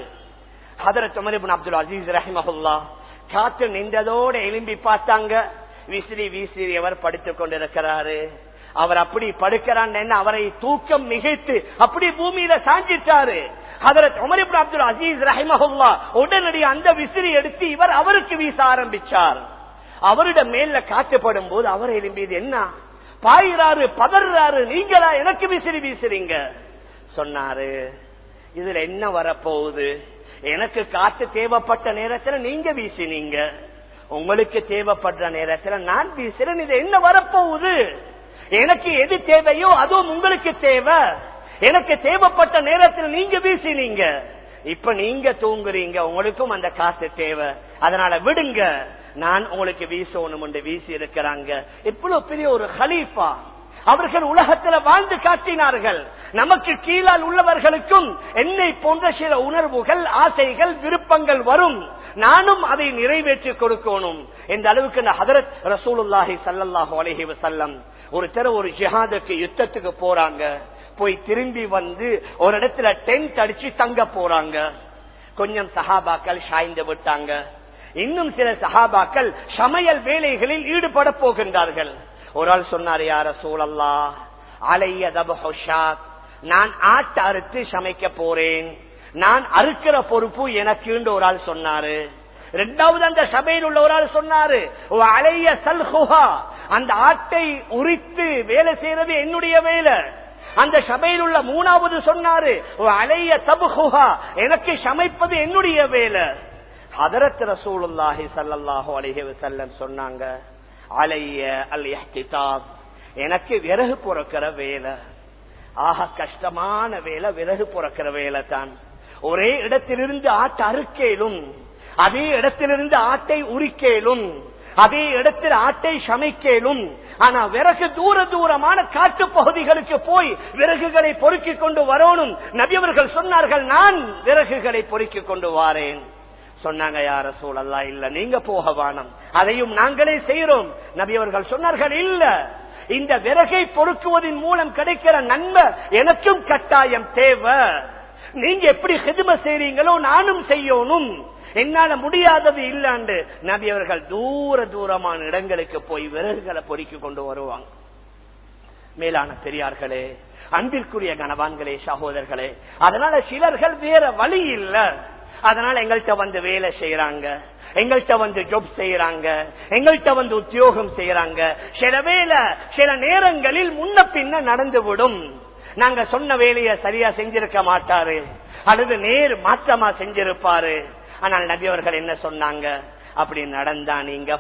[SPEAKER 1] ஹதரத் உமர் இப்னு அப்துல் அசீஸ் ரஹிமஹுல்லா காத்து நின்றதோட எலும்பி பார்த்தாங்க விசிறி வீசியவர் படுத்துக் கொண்டிருக்கிறாரு அவர் அப்படி படுக்கிறான் அவரை தூக்கம் மிகைத்து அப்படி பூமியில சாஞ்சிட்டாரு ஹதரத் உமர் இப்னு அப்துல் அசீஸ் ரஹிமஹுல்லா உடனடி அந்த விசிறி எடுத்து இவர் அவருக்கு வீச ஆரம்பிச்சார் அவருடைய மேல காட்டுப்படும் போது அவர் எழும்பியது என்ன பாயிறாரு பதறாரு நீங்களா எனக்கு விசிறி வீசுறீங்க சொன்னாரு இதுல என்ன வரப்போகுது எனக்கு காத்து தேவைப்பட்ட நேரத்துல நீங்க வீசினீங்க உங்களுக்கு தேவைப்படுற நேரத்துல நான் வீசுறேன் இது என்ன வரப்போகுது எனக்கு எது தேவையோ அதுவும் உங்களுக்கு தேவை எனக்கு தேவைப்பட்ட நேரத்தில் நீங்க வீசினீங்க இப்ப நீங்க தூங்குறீங்க உங்களுக்கும் அந்த காசு தேவை அதனால விடுங்க நான் உங்களுக்கு வீசணும் என்று வீசி இருக்கிறாங்க இவ்வளவு பெரிய ஒரு ஹலீஃபா அவர்கள் உலகத்துல வாழ்ந்து காட்டினார்கள் நமக்கு கீழால் உள்ளவர்களுக்கும் என்னை போன்ற சில உணர்வுகள் ஆசைகள் விருப்பங்கள் வரும் நானும் அதை நிறைவேற்றி கொடுக்கணும் இந்த அளவுக்கு இந்த ஹதரத் ரசூலுல்லாஹி சல்லாஹு அலஹி வசல்லம் ஒரு தர ஒரு ஜிஹாதுக்கு யுத்தத்துக்கு போறாங்க போய் திரும்பி வந்து ஒரு இடத்துல டென்ட் அடிச்சு தங்க போறாங்க கொஞ்சம் சஹாபாக்கள் சாய்ந்து விட்டாங்க இன்னும் சில சஹாபாக்கள் சமையல் வேலைகளில் ஈடுபட போகின்றார்கள் ஒரு ஆள் சொன்னார் யார சூழல்லா அலைய தபஹாத் நான் ஆட்டு அறுத்து சமைக்க போறேன் நான் அறுக்கிற பொறுப்பு எனக்குன்னு ஒரு ஆள் சொன்னாரு ரெண்டாவது அந்த சபையில் உள்ள ஒரு ஆள் சொன்னாரு அலைய சல்ஹுஹா அந்த ஆட்டை உரித்து வேலை செய்யறது என்னுடைய வேலை அந்த சபையில் உள்ள மூணாவது சொன்னாரு அலைய தபுஹா எனக்கு சமைப்பது என்னுடைய வேலை ஹதரத் ரசூலுல்லாஹி சல்லாஹூ அலஹி வசல்லம் சொன்னாங்க அலைய அல் எஹ்திதாப் எனக்கு விறகு பொறக்கிற வேலை ஆக கஷ்டமான வேலை விறகு பொறக்கிற வேலை தான் ஒரே இடத்திலிருந்து ஆட்டை அறுக்கேலும் அதே இடத்திலிருந்து ஆட்டை உரிக்கேலும் அதே இடத்தில் ஆட்டை சமைக்கலும் ஆனா விறகு தூர தூரமான காட்டு பகுதிகளுக்கு போய் விறகுகளை பொறுக்கிக் கொண்டு வரணும் நபியவர்கள் சொன்னார்கள் நான் விறகுகளை பொறுக்கிக் கொண்டு வாரேன் சொன்னாங்க யார சூழல்லா இல்ல நீங்க போக வானம் அதையும் நாங்களே செய்யறோம் நபியவர்கள் சொன்னார்கள் இல்ல இந்த விறகை பொறுக்குவதன் மூலம் கிடைக்கிற நன்மை எனக்கும் கட்டாயம் தேவை நீங்க எப்படி ஹெதும செய்றீங்களோ நானும் செய்யணும் என்னால முடியாதது இல்லாண்டு நபி அவர்கள் தூர தூரமான இடங்களுக்கு போய் விறகுகளை பொறுக்கி கொண்டு வருவாங்க மேலான பெரியார்களே அன்பிற்குரிய கனவான்களே சகோதரர்களே அதனால சிலர்கள் வேற வழி இல்ல அதனால எங்கள்கிட்ட வந்து வேலை செய்யறாங்க எங்கள்கிட்ட வந்து ஜொப் செய்யறாங்க எங்கள்கிட்ட வந்து உத்தியோகம் செய்யறாங்க சில வேலை சில நேரங்களில் முன்ன பின்ன நடந்து விடும் நாங்க சொன்ன வேலையை சரியா செஞ்சிருக்க மாட்டாரு அல்லது நேர் மாற்றமா செஞ்சிருப்பாரு ஆனால் நபி அவர்கள் என்ன சொன்னாங்க அப்படி நடந்தா நீங்க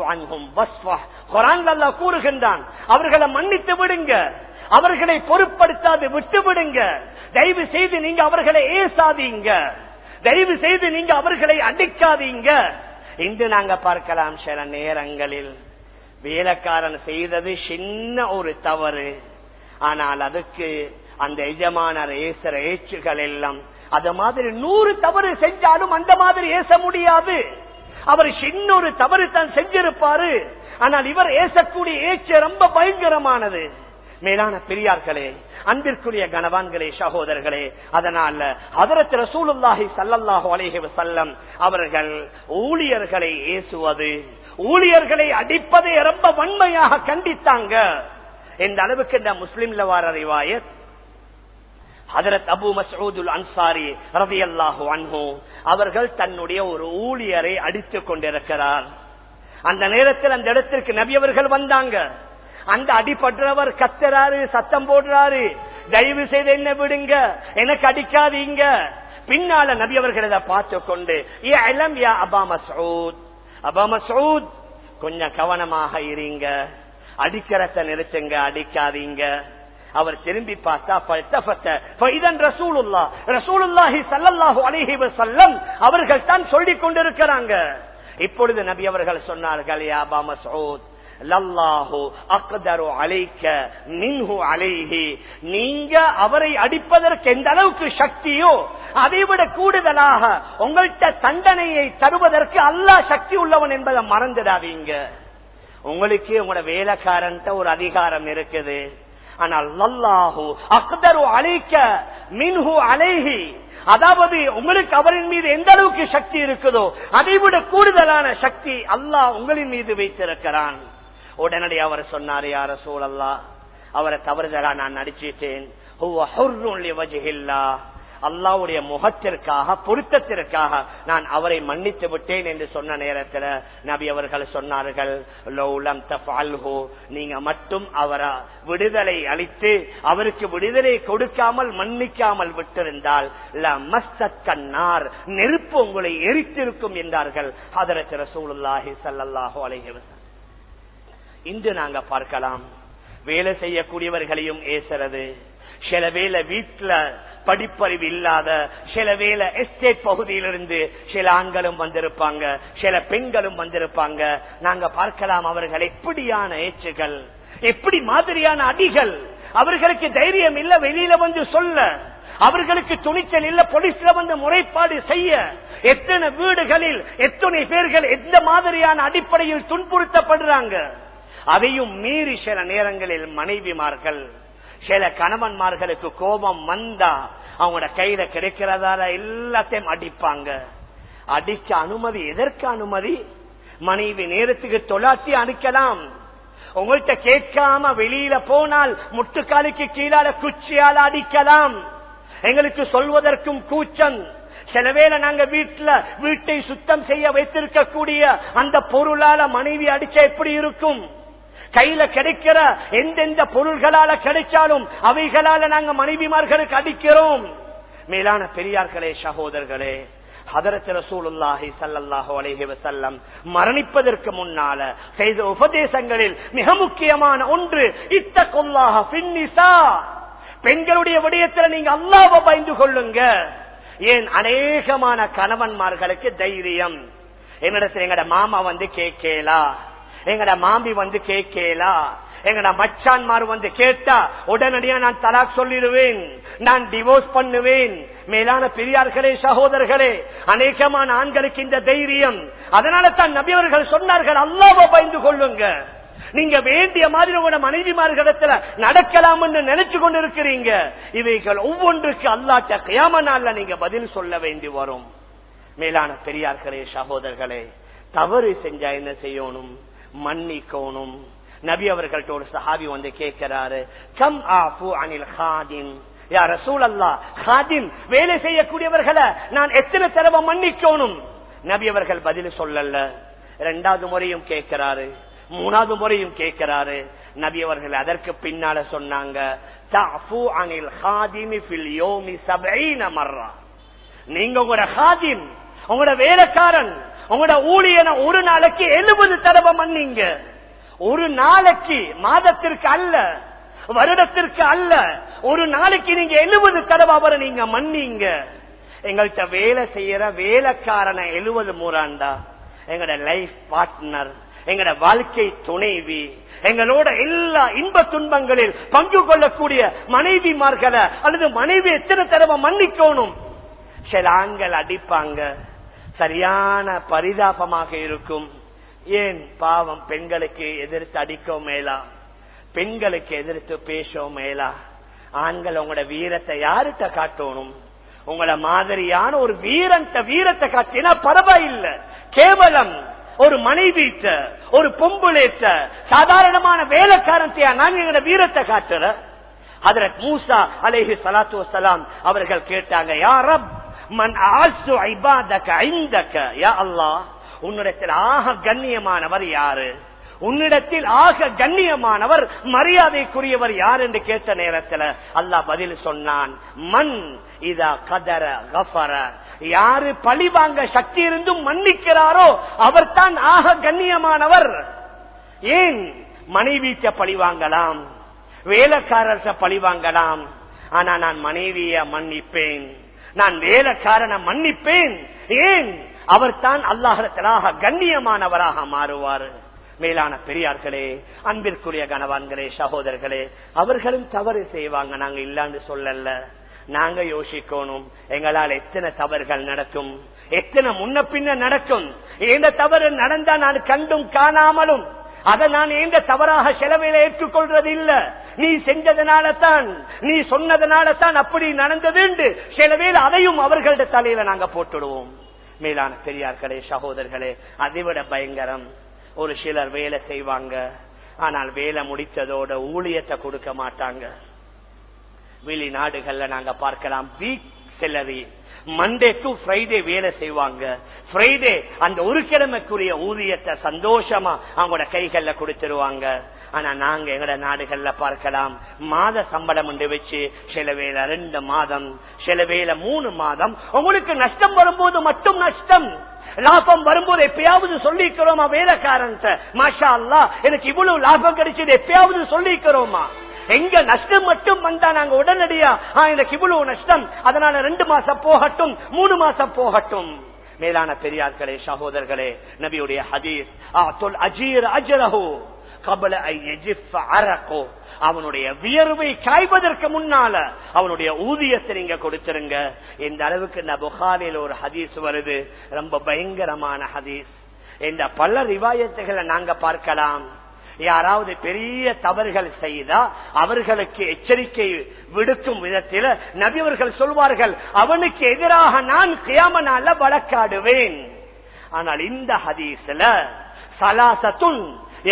[SPEAKER 1] கூறுகின்றான் அவர்களை மன்னித்து விடுங்க அவர்களை பொருட்படுத்தாது விட்டு விடுங்க தயவு செய்து நீங்க அவர்களை ஏசாதீங்க தயவு செய்து நீங்க அவர்களை அடிக்காதீங்க இன்று நாங்க பார்க்கலாம் சில நேரங்களில் வேலைக்காரன் செய்தது சின்ன ஒரு தவறு ஆனால் அதுக்கு அந்த எஜமானர் ஏசுற ஏச்சுகள் எல்லாம் அது மாதிரி நூறு தவறு செஞ்சாலும் அந்த மாதிரி ஏச முடியாது அவர் சின்ன ஒரு தவறு தான் செஞ்சிருப்பாரு ஆனால் இவர் ஏசக்கூடிய ஏச்சு ரொம்ப பயங்கரமானது மேலான பெரியார்களே அன்பிற்குரிய கனவான்களே சகோதரர்களே அதனால அதரத் ரசூலுல்லாஹி சல்லல்லாஹு அலைஹி வஸல்லம் அவர்கள் ஊழியர்களை ஏசுவது ஊழியர்களை அடிப்பதை ரொம்ப வன்மையாக கண்டித்தாங்க இந்த அளவுக்கு இந்த முஸ்லிம்ல வார ரிவாயத் ஹதரத் அபு மசூதுல் அன்சாரி ரவி அல்லாஹு அன்ஹு அவர்கள் தன்னுடைய ஒரு ஊழியரை அடித்துக் கொண்டிருக்கிறார் அந்த நேரத்தில் அந்த இடத்திற்கு நபி அவர்கள் வந்தாங்க அந்த அடிபடுறவர் கத்துறாரு சத்தம் போடுறாரு தயவு செய்து என்ன விடுங்க எனக்கு அடிக்காதீங்க பின்னால நபி அவர்கள் இதை பார்த்து கொண்டு ஏ இளம் யா அபா மசூத் அபா மசூத் கொஞ்சம் கவனமாக இருங்க அடிக்கிறத நிறுத்துங்க அடிக்காதீங்க அவர் திரும்பி பார்த்தா அவர்கள் தான் சொல்லிக் கொண்டிருக்கிறாங்க இப்பொழுது நபி அவர்கள் சொன்னார்கள் யாபா மசூத் நீங்க அவரை அடிப்பதற்கு எந்த அளவுக்கு சக்தியோ அதை விட கூடுதலாக உங்கள்கிட்ட தண்டனையை தருவதற்கு அல்லாஹ் சக்தி உள்ளவன் என்பதை மறந்துடாதீங்க உங்களுக்கு உங்களோட வேலைக்காரன் ஒரு அதிகாரம் இருக்குது ஆனால் அல்லாஹு அக்தரு அழைக்க மின்ஹு அலைஹி அதாவது உங்களுக்கு அவரின் மீது எந்த அளவுக்கு சக்தி இருக்குதோ அதை விட கூடுதலான சக்தி அல்லாஹ் உங்களின் மீது வைத்திருக்கிறான் உடனடி அவர் சொன்னார் யார சூழல்லா அவரை தவறுதலா நான் நடிச்சிட்டேன் அல்லாவுடைய முகத்திற்காக பொருத்தத்திற்காக நான் அவரை மன்னித்து விட்டேன் என்று சொன்ன நேரத்தில் நபி அவர்கள் சொன்னார்கள் லௌலம் தஃபால்ஹு நீங்க மட்டும் அவரை விடுதலை அளித்து அவருக்கு விடுதலை கொடுக்காமல் மன்னிக்காமல் விட்டிருந்தால் கண்ணார் நெருப்பு உங்களை எரித்திருக்கும் என்றார்கள் ஹதரத் ரசூலுல்லாஹி ஸல்லல்லாஹு அலைஹி வஸல்லம் இன்று நாங்க பார்க்கலாம் வேலை செய்யக்கூடியவர்களையும் ஏசுறது சில வேலை வீட்டுல படிப்பறிவு இல்லாத சில வேலை எஸ்டேட் பகுதியிலிருந்து சில ஆண்களும் வந்திருப்பாங்க சில பெண்களும் வந்திருப்பாங்க நாங்க பார்க்கலாம் அவர்கள் எப்படியான ஏச்சுகள் எப்படி மாதிரியான அடிகள் அவர்களுக்கு தைரியம் இல்ல வெளியில வந்து சொல்ல அவர்களுக்கு துணிச்சல் இல்ல போலீஸ்ல வந்து முறைப்பாடு செய்ய எத்தனை வீடுகளில் எத்தனை பேர்கள் எந்த மாதிரியான அடிப்படையில் துன்புறுத்தப்படுறாங்க அதையும் மீறி சில நேரங்களில் மனைவிமார்கள் சில கணவன்மார்களுக்கு கோபம் வந்தா அவங்களோட கையில கிடைக்கிறதால எல்லாத்தையும் அடிப்பாங்க அடிக்க அனுமதி எதற்கு அனுமதி மனைவி நேரத்துக்கு தொலாத்தி அடிக்கலாம் உங்கள்கிட்ட கேட்காம வெளியில போனால் முட்டுக்காலுக்கு கீழால குச்சியால அடிக்கலாம் எங்களுக்கு சொல்வதற்கும் கூச்சம் சிலவேளை நாங்க வீட்டுல வீட்டை சுத்தம் செய்ய வைத்திருக்கக்கூடிய அந்த பொருளால மனைவி அடிச்சா எப்படி இருக்கும் கையில கிடைக்கிற எந்தெந்த பொருள்களால கிடைச்சாலும் அவைகளால நாங்க மனைவிமார்களுக்கு அடிக்கிறோம் மேலான பெரியார்களே சகோதரர்களே ஹதரத் ரசூலுல்லாஹி ஸல்லல்லாஹு அலைஹி வஸல்லம் மரணிப்பதற்கு முன்னால செய்த உபதேசங்களில் மிக முக்கியமான ஒன்று இத்தகுல்லாஹ ஃபின்னிசா பெண்களுடைய விடயத்தில் நீங்க அல்லாஹ்வை பயந்து கொள்ளுங்க ஏன் அநேகமான கணவன்மார்களுக்கு தைரியம் என்னிடத்தில் எங்கட மாமா வந்து கேட்கலா எங்கட மாம்பி வந்து கேட்கலா எங்கட மச்சான்மார் வந்து கேட்டா உடனடியா நான் தலாக் சொல்லிடுவேன் நான் டிவோர்ஸ் பண்ணுவேன் மேலான பெரியார்களே சகோதரர்களே அநேகமான ஆண்களுக்கு இந்த தைரியம் அதனால தான் நபியவர்கள் சொன்னார்கள் அல்லாவ பயந்து கொள்ளுங்க நீங்க வேண்டிய மாதிரி உங்களோட மனைவிமார்களிடத்துல நடக்கலாம் என்று நினைச்சு கொண்டு இருக்கிறீங்க இவைகள் ஒவ்வொன்றுக்கு அல்லாட்ட கயாம நாள்ல நீங்க பதில் சொல்ல வேண்டி வரும் மேலான பெரியார்களே சகோதரர்களே தவறு செஞ்சா என்ன செய்யணும் மன்னிக்கணும் நபி அவர்கள்ட்ட ஒரு சஹாபி வந்து கேட்கிறாரு கம் ஆஃபு அனில் ஹாதின் யார சூழல்லா ஹாதின் வேலை செய்யக்கூடியவர்களை நான் எத்தனை தடவை மன்னிக்கணும் நபி அவர்கள் பதில் சொல்லல இரண்டாவது முறையும் கேட்கிறாரு மூணாவது முறையும் கேட்கிறாரு நபி அவர்கள் அதற்கு பின்னால சொன்னாங்க தஅஃபு அனில் ஹாதிமி ஃபில் யோமி சபஈன மர்ரா நீங்க உங்களோட ஹாதிம் உங்களோட வேலைக்காரன் உங்களோட ஊழியனை ஒரு நாளைக்கு எழுபது தடவை மன்னிங்க ஒரு நாளைக்கு மாதத்திற்கு அல்ல வருடத்திற்கு அல்ல ஒரு நாளைக்கு நீங்க எழுபது தடவை அவரை நீங்க மன்னிங்க எங்கள்கிட்ட வேலை செய்யற வேலைக்காரனை எழுபது மூறாண்டா எங்கட லைஃப் பார்ட்னர் எங்கட வாழ்க்கை துணைவி எங்களோட எல்லா இன்ப துன்பங்களில் பங்கு கொள்ளக்கூடிய மனைவிமார்களை அல்லது மனைவி எத்தனை தடவை மன்னிக்கணும் சில ஆண்கள் அடிப்பாங்க சரியான பரிதாபமாக இருக்கும் ஏன் பாவம் பெண்களுக்கு எதிர்த்து அடிக்க மேலா பெண்களுக்கு எதிர்த்து பேச மேலா ஆண்கள் உங்களோட வீரத்தை யாருட்ட காட்டணும் உங்கள மாதிரியான ஒரு வீரன்ட்ட வீரத்தை காட்டினா பரவாயில்லை கேவலம் ஒரு மனைவிட்ட ஒரு பொம்புலேட்ட சாதாரணமான வேலைக்காரத்தையா நாங்க எங்களோட வீரத்தை காட்டுற ஹதரத் மூசா அலேஹி சலாத்து வசலாம் அவர்கள் கேட்டாங்க யாரப் மன் ஆசு ஐபாதக ஐந்தக யா அல்லாஹ் உன்னிடத்தில் ஆக கண்ணியமானவர் யாரு உன்னிடத்தில் ஆக கண்ணியமானவர் மரியாதைக்குரியவர் யார் என்று கேட்ட நேரத்தில் அல்லாஹ் பதில் சொன்னான் மண் இதா கதர கஃபர யாரு பழிவாங்க சக்தி இருந்தும் மன்னிக்கிறாரோ அவர் தான் ஆக கண்ணியமானவர் ஏன் மனைவிக்க பழிவாங்கலாம் வேலைக்காரர்கிட்ட பழிவாங்கலாம் ஆனா நான் மனைவிய மன்னிப்பேன் நான் வேலைக்காரனை மன்னிப்பேன் ஏன் அவர் தான் அல்லாஹத்திலாக கண்ணியமானவராக மாறுவார் மேலான பெரியார்களே அன்பிற்குரிய கணவான்களே சகோதரர்களே அவர்களும் தவறு செய்வாங்க நாங்க இல்லான்னு சொல்லல நாங்க யோசிக்கணும் எங்களால் எத்தனை தவறுகள் நடக்கும் எத்தனை முன்ன பின்ன நடக்கும் எந்த தவறு நடந்தா நான் கண்டும் காணாமலும் அதை நான் எந்த தவறாக செலவையில ஏற்றுக்கொள்றது இல்ல நீ செஞ்சதுனால தான் நீ சொன்னதுனால தான் அப்படி நடந்தது சில வேளை அதையும் அவர்களோட தலையில நாங்க போட்டுடுவோம் மேலான பெரியார்களே சகோதரர்களே அதைவிட பயங்கரம் ஒரு சிலர் வேலை செய்வாங்க ஆனால் வேலை முடிச்சதோட ஊழியத்தை கொடுக்க மாட்டாங்க வெளிநாடுகள்ல நாங்க பார்க்கலாம் week salary Monday to Friday வேலை செய்வாங்க ஃப்ரைடே அந்த ஒரு கிழமைக்குரிய ஊதியத்தை சந்தோஷமா அவங்களோட கைகள்ல கொடுத்துருவாங்க ஆனா நாங்க எங்கட நாடுகள்ல பார்க்கலாம் மாத சம்பளம் என்று வச்சு சில வேலை ரெண்டு மாதம் சில வேலை மூணு மாதம் உங்களுக்கு நஷ்டம் வரும்போது மட்டும் நஷ்டம் லாபம் வரும்போது எப்பயாவது சொல்லிக்கிறோமா வேலைக்காரன் மாஷா அல்லா எனக்கு இவ்வளவு லாபம் கிடைச்சது எப்பயாவது சொல்லிக்கிறோமா எங்க நஷ்டம் மட்டும் வந்தா நாங்க உடனடியா எனக்கு இவ்வளவு நஷ்டம் அதனால ரெண்டு மாசம் போகட்டும் மூணு மாசம் போகட்டும் மேலான பெரியார்களே சகோதரர்களே நபியுடைய ஹதீஸ் அஜீர் அஜரஹோ கபல அரக்கோ அவனுடைய வியர்வை காய்வதற்கு முன்னால அவனுடைய ஊதியத்தை நீங்க கொடுத்துருங்க இந்த அளவுக்கு இந்த புகாரில் ஒரு ஹதீஸ் வருது ரொம்ப பயங்கரமான ஹதீஸ் இந்த பல ரிவாயத்துகளை நாங்க பார்க்கலாம் யாராவது பெரிய தவறுகள் செய்தா அவர்களுக்கு எச்சரிக்கை விடுக்கும் விதத்தில் நபியவர்கள் சொல்வார்கள் அவனுக்கு எதிராக நான் கியாமனால வழக்காடுவேன் ஆனால் இந்த ஹதீஸ்ல சலாசத்துன்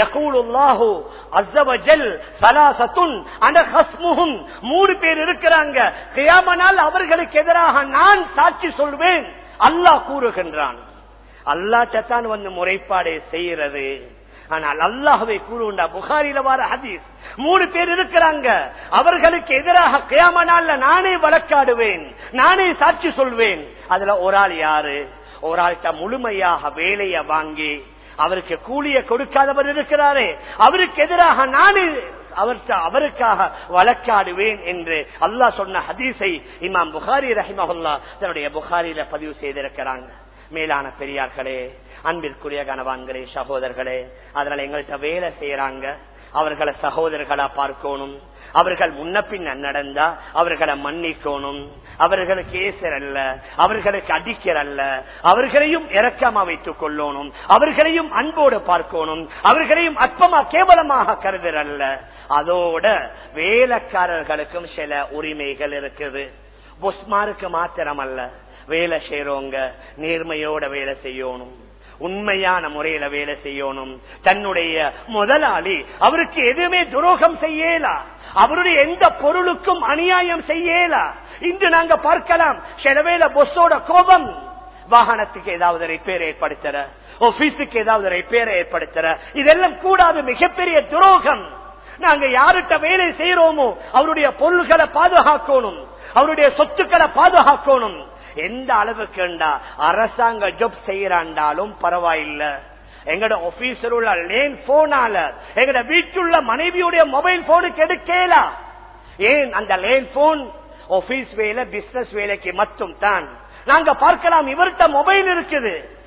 [SPEAKER 1] மூணு பேர் இருக்கிறாங்க கியாமனால் அவர்களுக்கு எதிராக நான் சாட்சி சொல்வேன் அல்லாஹ் கூறுகின்றான் அல்லா சத்தான் வந்து முறைப்பாடு செய்யறது ஆனால் அல்லாஹவை கூறுண்டா புகாரில வர ஹதீஸ் மூணு பேர் இருக்கிறாங்க அவர்களுக்கு எதிராக கியாமனால நானே வழக்காடுவேன் நானே சாட்சி சொல்வேன் அதுல ஒரு ஆள் யாரு ஒரு ஆள்கிட்ட முழுமையாக வேலையை வாங்கி அவருக்கு கூலிய கொடுக்காதவர் இருக்கிறாரே அவருக்கு எதிராக நானே அவர்கிட்ட அவருக்காக வழக்காடுவேன் என்று அல்லாஹ் சொன்ன ஹதீஸை இமாம் புகாரி ரஹிமஹுல்லா தன்னுடைய புகாரில பதிவு செய்திருக்கிறாங்க மேலான பெரியார்களே அன்பிற்குரிய கனவான்களே சகோதரர்களே அதனால எங்கள்கிட்ட வேலை செய்யறாங்க அவர்களை சகோதரர்களா பார்க்கணும் அவர்கள் முன்ன பின்ன நடந்தா அவர்களை மன்னிக்கணும் அவர்களுக்கு ஏசரல்ல அவர்களுக்கு அடிக்கிறல்ல அவர்களையும் இறக்கமா வைத்துக் கொள்ளணும் அவர்களையும் அன்போடு பார்க்கணும் அவர்களையும் அற்பமா கேவலமாக கருதுறல்ல அதோட வேலைக்காரர்களுக்கும் சில உரிமைகள் இருக்குது பொஸ்மாருக்கு மாத்திரமல்ல வேலை செய்யறவங்க நேர்மையோட வேலை செய்யணும் உண்மையான முறையில வேலை செய்யணும் தன்னுடைய முதலாளி அவருக்கு எதுவுமே துரோகம் செய்யலா அவருடைய எந்த பொருளுக்கும் அநியாயம் செய்யலா இன்று நாங்க பார்க்கலாம் சில வேலை பொஸ்ஸோட கோபம் வாகனத்துக்கு ஏதாவது ரிப்பேர் ஏற்படுத்துற ஆபீஸுக்கு ஏதாவது ரிப்பேர் ஏற்படுத்துற இதெல்லாம் கூடாது மிகப்பெரிய துரோகம் நாங்க யார்கிட்ட வேலை செய்யறோமோ அவருடைய பொருள்களை பாதுகாக்கணும் அவருடைய சொத்துக்களை பாதுகாக்கணும் எந்த அளவுக்குண்டா அரசாங்க ஜாப் செய்யறாண்டாலும் பரவாயில்ல எங்கட ஆபீஸர் உள்ள லேன் போனால எங்கட வீட்டுள்ள மனைவியுடைய மொபைல் போனுக்கு எடுக்கலா ஏன் அந்த லேன் போன் ஆபீஸ் வேலை பிசினஸ் வேலைக்கு மட்டும் தான் நாங்க பார்க்கலாம் இவர்கிட்ட மொபைல் இருக்குது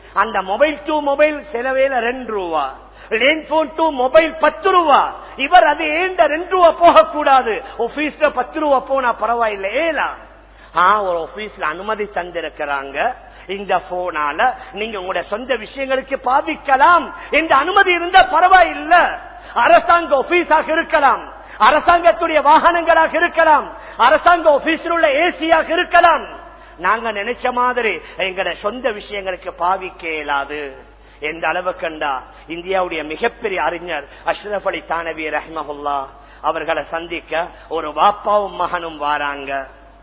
[SPEAKER 1] அந்த மொபைல் டு மொபைல் செலவேல ரெண்டு ரூபா லேண்ட் போன் டு மொபைல் பத்து ரூபா இவர் அது ஏண்ட ரெண்டு ரூபா போகக்கூடாது ஆபீஸ்ல பத்து ரூபா போனா பரவாயில்லை ஏலா ஆ ஒரு ஆபீஸ்ல அனுமதி தந்திருக்கிறாங்க இந்த போனால நீங்க உங்களுடைய சொந்த விஷயங்களுக்கு பாதிக்கலாம் இந்த அனுமதி இருந்தா பரவாயில்ல அரசாங்க ஆபீஸாக இருக்கலாம் அரசாங்கத்துடைய வாகனங்களாக இருக்கலாம் அரசாங்க ஆபீஸில் உள்ள ஏசியாக இருக்கலாம் நாங்க நினைச்ச மாதிரி எங்கட சொந்த விஷயங்களுக்கு பாவிக்க இயலாது எந்த அளவுக்குண்டா இந்தியாவுடைய மிகப்பெரிய அறிஞர் அஷ்ரப் அலி தானவி ரஹ்மஹுல்லா அவர்களை சந்திக்க ஒரு வாப்பாவும் மகனும் வாராங்க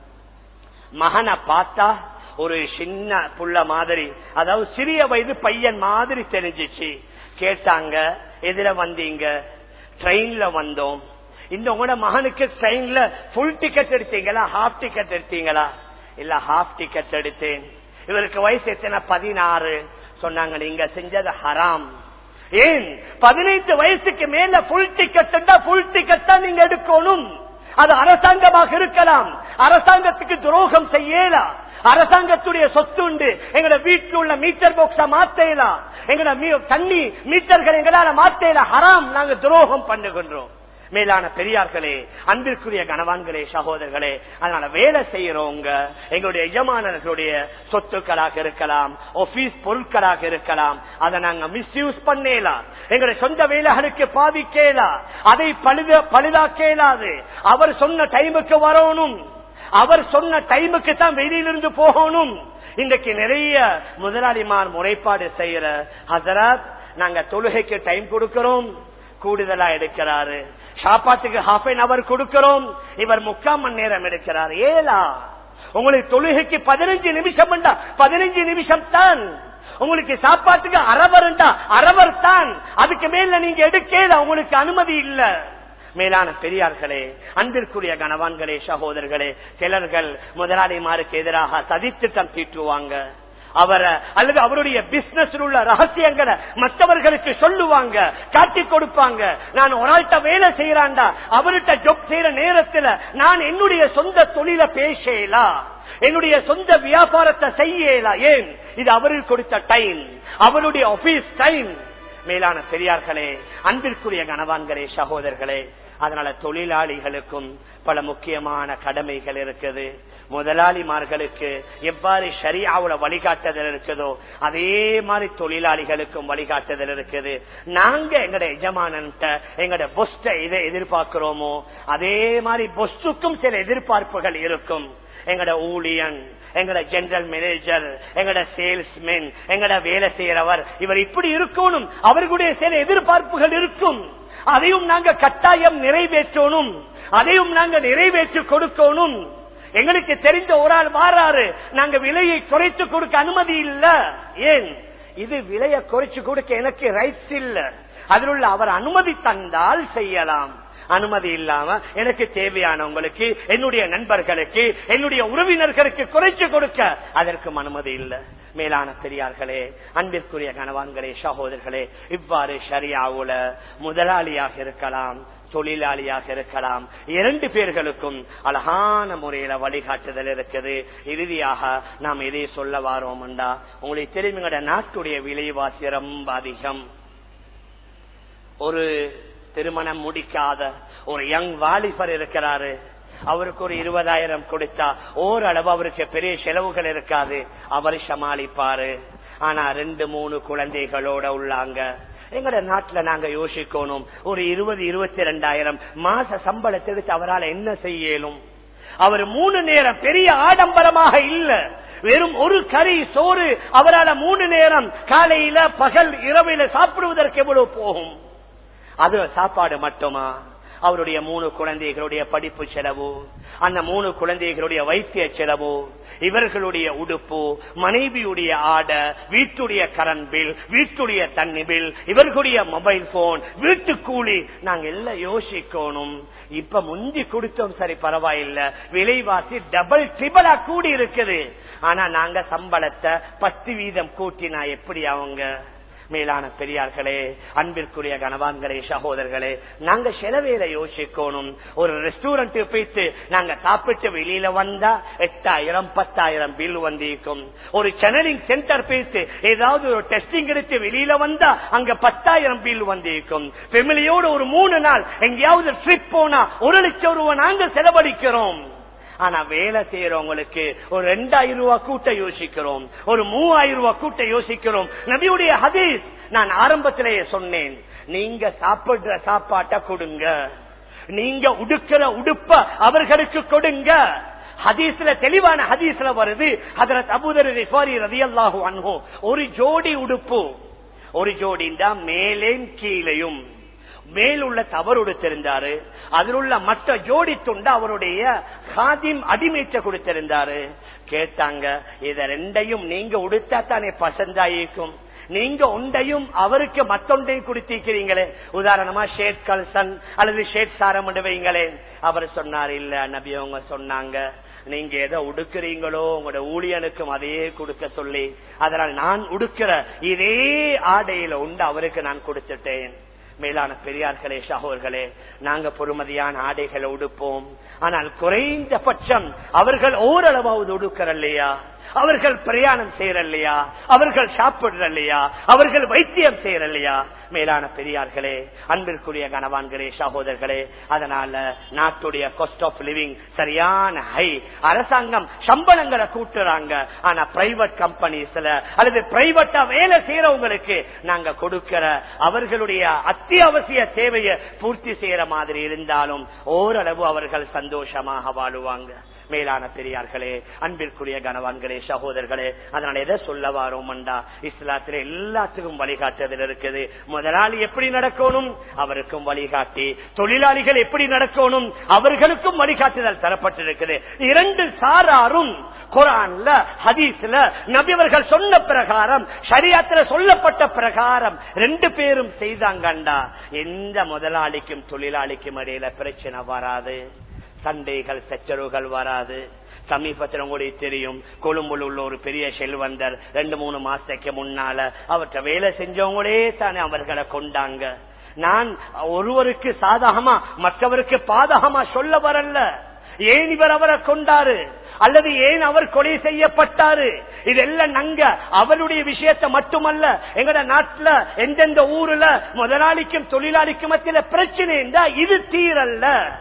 [SPEAKER 1] மகனை பார்த்தா ஒரு சின்ன புள்ள மாதிரி அதாவது சிறிய வயது பையன் மாதிரி தெரிஞ்சிச்சு கேட்டாங்க எதிர வந்தீங்க ட்ரெயின்ல வந்தோம் இந்த உங்களோட மகனுக்கு ட்ரெயின்ல புல் டிக்கெட் எடுத்தீங்களா ஹாஃப் டிக்கெட் எடுத்தீங்களா இல்ல ஹாஃப் டிக்கெட் எடுத்தேன் இவருக்கு வயசு எத்தனை பதினாறு சொன்னாங்க நீங்க செஞ்சது ஹராம் ஏன் பதினைந்து வயசுக்கு மேல புல் டிக்கெட் புல் டிக்கெட் தான் நீங்க எடுக்கணும் அது அரசாங்கமாக இருக்கலாம் அரசாங்கத்துக்கு துரோகம் செய்யலாம் அரசாங்கத்துடைய சொத்து உண்டு எங்கட வீட்டில் உள்ள மீட்டர் பாக்ஸ மாத்தலாம் எங்கட தண்ணி மீட்டர்கள் எங்களால மாத்தலாம் ஹராம் நாங்க துரோகம் பண்ணுகின்றோம் மேலான பெரியார்களே அன்பிற்குரிய கனவான்களே சகோதரர்களே அதனால வேலை செய்யறவங்க எங்களுடைய எஜமானர்களுடைய சொத்துக்களாக இருக்கலாம் ஆபீஸ் பொருட்களாக இருக்கலாம் அதை நாங்க மிஸ்யூஸ் பண்ணலாம் எங்களுடைய சொந்த வேலைகளுக்கு பாதிக்கலாம் அதை பழுத பழுதாக்கலாது அவர் சொன்ன டைமுக்கு வரணும் அவர் சொன்ன டைமுக்கு தான் வெளியிலிருந்து போகணும் இன்றைக்கு நிறைய முதலாளிமார் முறைப்பாடு செய்யற ஹசரத் நாங்க தொழுகைக்கு டைம் கொடுக்கிறோம் கூடுதலா எடுக்கிறாரு சாப்பாட்டுக்கு ஹாஃப் அன் அவர் கொடுக்கிறோம் இவர் முக்கால் மணி நேரம் எடுக்கிறார் ஏலா உங்களுக்கு தொழுகைக்கு பதினஞ்சு நிமிஷம் பதினஞ்சு நிமிஷம் தான் உங்களுக்கு சாப்பாட்டுக்கு அரவர் அரவர் தான் அதுக்கு மேல நீங்க எடுக்கல உங்களுக்கு அனுமதி இல்ல மேலான பெரியார்களே அன்பிற்குரிய கணவான்களே சகோதரர்களே சிலர்கள் முதலாளிமாருக்கு எதிராக சதித்திட்டம் தீட்டுவாங்க அவரை அல்லது அவருடைய பிசினஸ் உள்ள ரகசியங்களை மற்றவர்களுக்கு சொல்லுவாங்க காட்டி கொடுப்பாங்க நான் ஒரு ஆள்கிட்ட வேலை செய்யறான்டா அவர்கிட்ட ஜொப் செய்யற நேரத்துல நான் என்னுடைய சொந்த தொழில பேசலாம் என்னுடைய சொந்த வியாபாரத்தை செய்யலாம் ஏன் இது அவருக்கு கொடுத்த டைம் அவருடைய ஆபீஸ் டைம் மேலான பெரியார்களே அன்பிற்குரிய கனவான்களே சகோதரர்களே அதனால தொழிலாளிகளுக்கும் பல முக்கியமான கடமைகள் இருக்குது முதலாளிமார்களுக்கு எவ்வாறு ஷரியாவுல வழிகாட்டுதல் இருக்குதோ அதே மாதிரி தொழிலாளிகளுக்கும் வழிகாட்டுதல் இருக்குது நாங்க எங்கட எஜமானன்ட்ட எங்கட பொஸ்ட இதை எதிர்பார்க்கிறோமோ அதே மாதிரி பொஸ்டுக்கும் சில எதிர்பார்ப்புகள் இருக்கும் எங்கட ஊழியன் எங்கட ஜெனரல் மேனேஜர் எங்கட சேல்ஸ்மேன் எங்கட வேலை செய்யறவர் இவர் இப்படி இருக்கணும் அவர்களுடைய சில எதிர்பார்ப்புகள் இருக்கும் அதையும் நாங்க கட்டாயம் நிறைவேற்றணும் அதையும் நாங்க நிறைவேற்றி கொடுக்கணும் எங்களுக்கு தெரிந்த ஒரு ஆள் மாறாரு நாங்க விலையை குறைத்து கொடுக்க அனுமதி இல்ல ஏன் இது விலையை குறைச்சு கொடுக்க எனக்கு ரைட்ஸ் இல்ல அதில் உள்ள அவர் அனுமதி தந்தால் செய்யலாம் அனுமதி இல்லாம எனக்கு தேவையானவங்களுக்கு என்னுடைய நண்பர்களுக்கு என்னுடைய உறவினர்களுக்கு குறைச்சு கொடுக்க அதற்கும் அனுமதி இல்லை மேலான பெரியார்களே அன்பிற்குரிய கணவான்களே சகோதரர்களே இவ்வாறு ஷரியாவுல முதலாளியாக இருக்கலாம் தொழிலாளியாக இருக்கலாம் இரண்டு பேர்களுக்கும் அழகான முறையில வழிகாட்டுதல் இருக்குது இறுதியாக நாம் எதை சொல்ல வாரோம்டா உங்களுக்கு தெரியுங்கள நாட்டுடைய விலைவாசி ரொம்ப அதிகம் ஒரு திருமணம் முடிக்காத ஒரு யங் வாலிபர் இருக்கிறாரு அவருக்கு ஒரு இருபதாயிரம் கொடுத்தா ஓரளவு அவருக்கு பெரிய செலவுகள் இருக்காது அவர் சமாளிப்பாரு ஆனா ரெண்டு மூணு குழந்தைகளோட உள்ளாங்க எங்கட நாட்டுல நாங்க யோசிக்கணும் ஒரு இருபது இருபத்தி ரெண்டாயிரம் மாச சம்பளத்தை அவரால் என்ன செய்யலும் அவர் மூணு நேரம் பெரிய ஆடம்பரமாக இல்ல வெறும் ஒரு கறி சோறு அவரால் மூணு நேரம் காலையில பகல் இரவில சாப்பிடுவதற்கு எவ்வளவு போகும் அது சாப்பாடு மட்டுமா அவருடைய மூணு குழந்தைகளுடைய படிப்பு செலவு அந்த மூணு குழந்தைகளுடைய வைத்திய செலவு இவர்களுடைய உடுப்பு மனைவியுடைய ஆடை வீட்டுடைய கரண்ட் பில் வீட்டுடைய தண்ணி பில் இவர்களுடைய மொபைல் போன் வீட்டு கூலி நாங்க எல்லாம் யோசிக்கணும் இப்ப முந்தி கொடுத்தோம் சரி பரவாயில்ல விலைவாசி டபுள் ட்ரிபிளா கூடி இருக்குது ஆனா நாங்க சம்பளத்தை பத்து வீதம் கூட்டினா எப்படி அவங்க மேலான பெரியார்களே அன்பிற்குரிய கனவான்களே சகோதரர்களே நாங்க செலவேல யோசிக்கணும் ஒரு ரெஸ்டாரண்ட் போயிட்டு நாங்க சாப்பிட்டு வெளியில வந்தா எட்டாயிரம் பத்தாயிரம் பில் வந்திருக்கும் ஒரு சேனலிங் சென்டர் போயிட்டு ஏதாவது ஒரு டெஸ்டிங் எடுத்து வெளியில வந்தா அங்க பத்தாயிரம் பில் வந்திருக்கும் ஃபெமிலியோட ஒரு மூணு நாள் எங்கேயாவது ட்ரிப் போனா ஒரு லட்சம் ரூபாய் நாங்க செலவழிக்கிறோம் ஆனா வேலை செய்யறவங்களுக்கு ஒரு ரெண்டாயிரம் ரூபாய் கூட்ட யோசிக்கிறோம் ஒரு மூவாயிரம் ரூபாய் கூட்ட யோசிக்கிறோம் நபியுடைய ஹதீஸ் நான் ஆரம்பத்திலேயே சொன்னேன் நீங்க சாப்பிடுற சாப்பாட்டை கொடுங்க நீங்க உடுக்கிற உடுப்ப அவர்களுக்கு கொடுங்க ஹதீஸ்ல தெளிவான ஹதீஸ்ல வருது ஹதரத் அபுதர் ரதியல்லாஹு அன்ஹு ஒரு ஜோடி உடுப்பு ஒரு ஜோடிண்டா மேலேயும் கீழையும் மேலுள்ள தவறு கொடுத்திருந்தாரு அதில் உள்ள மற்ற ஜோடி துண்டு அவருடைய காதிம் அடிமைச்ச கொடுத்திருந்தாரு கேட்டாங்க இத ரெண்டையும் நீங்க உடுத்தா தானே பசந்தாயிருக்கும் நீங்க ஒன்றையும் அவருக்கு மத்தொன்றையும் கொடுத்திருக்கிறீங்களே உதாரணமா ஷேட் கல்சன் அல்லது ஷேட் சாரம் வைங்களே அவர் சொன்னார் இல்ல நபி அவங்க சொன்னாங்க நீங்க எதை உடுக்கிறீங்களோ உங்களோட ஊழியனுக்கும் அதையே கொடுக்க சொல்லி அதனால் நான் உடுக்கிற இதே ஆடையில உண்டு அவருக்கு நான் கொடுத்துட்டேன் மேலான பெரியார்களே சகோதர்களே நாங்க பொறுமதியான ஆடைகளை உடுப்போம் ஆனால் குறைந்தபட்சம் அவர்கள் ஓரளவாவது உடுக்கிறல்லையா அவர்கள் பிரயாணம் செய்யறல்லையா அவர்கள் சாப்பிடுறல்லையா அவர்கள் வைத்தியம் செய்யறல்லையா மேலான பெரியார்களே அன்பிற்குரிய கனவான்களே சகோதரர்களே அதனால நாட்டுடைய காஸ்ட் ஆஃப் லிவிங் சரியான ஹை அரசாங்கம் சம்பளங்களை கூட்டுறாங்க ஆனா பிரைவேட் கம்பெனிஸ்ல அல்லது பிரைவேட்டா வேலை செய்யறவங்களுக்கு நாங்க கொடுக்கிற அவர்களுடைய அத்தியாவசிய தேவையை பூர்த்தி செய்யற மாதிரி இருந்தாலும் ஓரளவு அவர்கள் சந்தோஷமாக வாழுவாங்க மேலான பெரியார்களே அன்பிற்குரிய கனவான்களே சகோதரர்களே அதனால எதை சொல்ல வாரோம்டா இஸ்லாத்துல எல்லாத்துக்கும் வழிகாட்டுதல் இருக்குது முதலாளி எப்படி நடக்கணும் அவருக்கும் வழிகாட்டி தொழிலாளிகள் எப்படி நடக்கணும் அவர்களுக்கும் வழிகாட்டுதல் தரப்பட்டிருக்குது இரண்டு சாராரும் குரான்ல ஹதீஸ்ல நபியவர்கள் சொன்ன பிரகாரம் சரியாத்துல சொல்லப்பட்ட பிரகாரம் ரெண்டு பேரும் செய்தாங்கண்டா எந்த முதலாளிக்கும் தொழிலாளிக்கும் இடையில பிரச்சனை வராது சண்டைகள் சச்சரவுகள் வராது சமீபத்தில் உங்களுக்கு தெரியும் கொழும்புல உள்ள ஒரு பெரிய செல்வந்தர் ரெண்டு மூணு மாசத்துக்கு முன்னால அவற்றை வேலை செஞ்சவங்களே தானே அவர்களை கொண்டாங்க நான் ஒருவருக்கு சாதகமா மற்றவருக்கு பாதகமா சொல்ல வரல ஏன் இவர் அவரை கொண்டாரு அல்லது ஏன் அவர் கொலை செய்யப்பட்டாரு இதெல்லாம் நங்க அவருடைய விஷயத்தை மட்டுமல்ல எங்கட நாட்டுல எந்தெந்த ஊர்ல முதலாளிக்கும் தொழிலாளிக்கும் மத்தியில பிரச்சனை இருந்தா இது தீரல்ல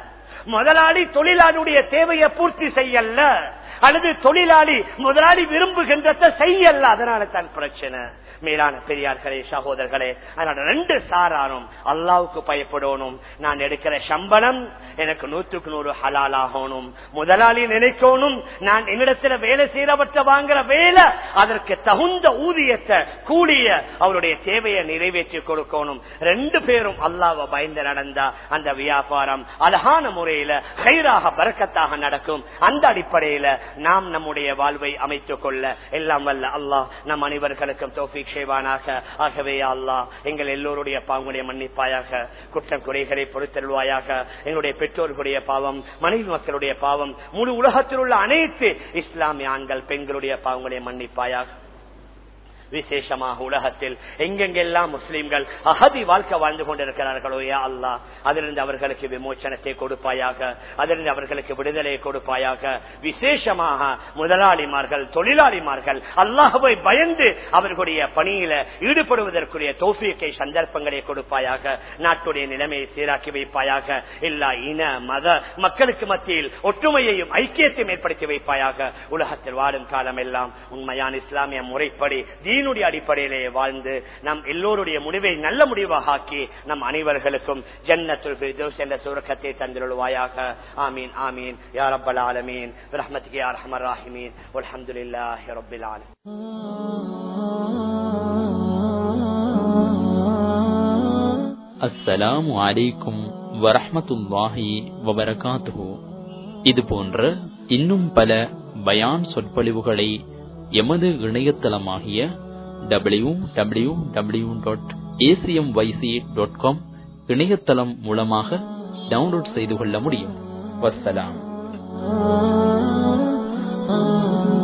[SPEAKER 1] முதலாளி தொழிலாளியுடைய தேவையை பூர்த்தி செய்யல அல்லது தொழிலாளி முதலாளி விரும்புகின்றத செய்யல அதனால தான் பிரச்சனை மேலான பெரியார்களே சகோதரர்களே அதனால ரெண்டு சாராரும் அல்லாவுக்கு பயப்படணும் நான் எடுக்கிற சம்பளம் எனக்கு நூற்றுக்கு நூறு ஹலால் ஆகணும் முதலாளி நினைக்கணும் நான் என்னிடத்துல வேலை செய்யறவற்ற வாங்குற வேலை அதற்கு தகுந்த ஊதியத்தை கூலிய அவருடைய தேவையை நிறைவேற்றி கொடுக்கணும் ரெண்டு பேரும் அல்லாவை பயந்து நடந்தா அந்த வியாபாரம் அழகான முறையில கைராக பறக்கத்தாக நடக்கும் அந்த அடிப்படையில நாம் நம்முடைய வாழ்வை அமைத்துக் கொள்ள எல்லாம் வல்ல அல்லாஹ் நம் அனைவர்களுக்கும் தோஃபிக் செய்வானாக ஆகவே அல்லாஹ் எங்கள் எல்லோருடைய பாவங்களுடைய மன்னிப்பாயாக குற்றம் குறைகளை பொறுத்தருவாயாக எங்களுடைய பெற்றோர்களுடைய பாவம் மனைவி மக்களுடைய பாவம் முழு உலகத்தில் உள்ள அனைத்து இஸ்லாமிய ஆண்கள் பெண்களுடைய பாவங்களுடைய மன்னிப்பாயாக விசேஷமாக உலகத்தில் எங்கெங்கெல்லாம் முஸ்லிம்கள் அகதி வாழ்க்கை வாழ்ந்து கொண்டிருக்கிறார்களோ யா அல்லா அதிலிருந்து அவர்களுக்கு விமோச்சனத்தை கொடுப்பாயாக அதிலிருந்து அவர்களுக்கு விடுதலையை கொடுப்பாயாக விசேஷமாக முதலாளிமார்கள் தொழிலாளிமார்கள் அல்லாஹவை பயந்து அவர்களுடைய பணியில ஈடுபடுவதற்குரிய தோஃபியக்கை சந்தர்ப்பங்களை கொடுப்பாயாக நாட்டுடைய நிலைமையை சீராக்கி வைப்பாயாக எல்லா இன மத மக்களுக்கு மத்தியில் ஒற்றுமையையும் ஐக்கியத்தையும் ஏற்படுத்தி வைப்பாயாக உலகத்தில் வாழும் காலம் எல்லாம் உண்மையான இஸ்லாமிய முறைப்படி தீனுடைய அடிப்படையிலே வாழ்ந்து நம் எல்லோருடைய முடிவை நல்ல முடிவாக ஆக்கி நம் அனைவர்களுக்கும் ஜன்னத்துல் ஃபிர்தௌஸ் என்ற சுரக்கத்தை தந்திருவாயாக ஆமீன் ஆமீன் யா ரப்பல் ஆலமீன் பிரஹ்மத்துக்கு யா ரஹ்மர் ராஹிமீன் வல்ஹம்துலில்லாஹி ரப்பில் ஆலமீன்
[SPEAKER 2] அஸ்ஸலாமு அலைக்கும் வரஹ்மத்துல்லாஹி வபரகாத்துஹு இது போன்ற இன்னும் பல பயான் சொற்பொழிவுகளை எமது இணையதளமாகிய W W W dot A C M Y C dot com இணையதளம் மூலமாக டவுன்லோட் செய்து கொள்ள முடியும் வசலாம்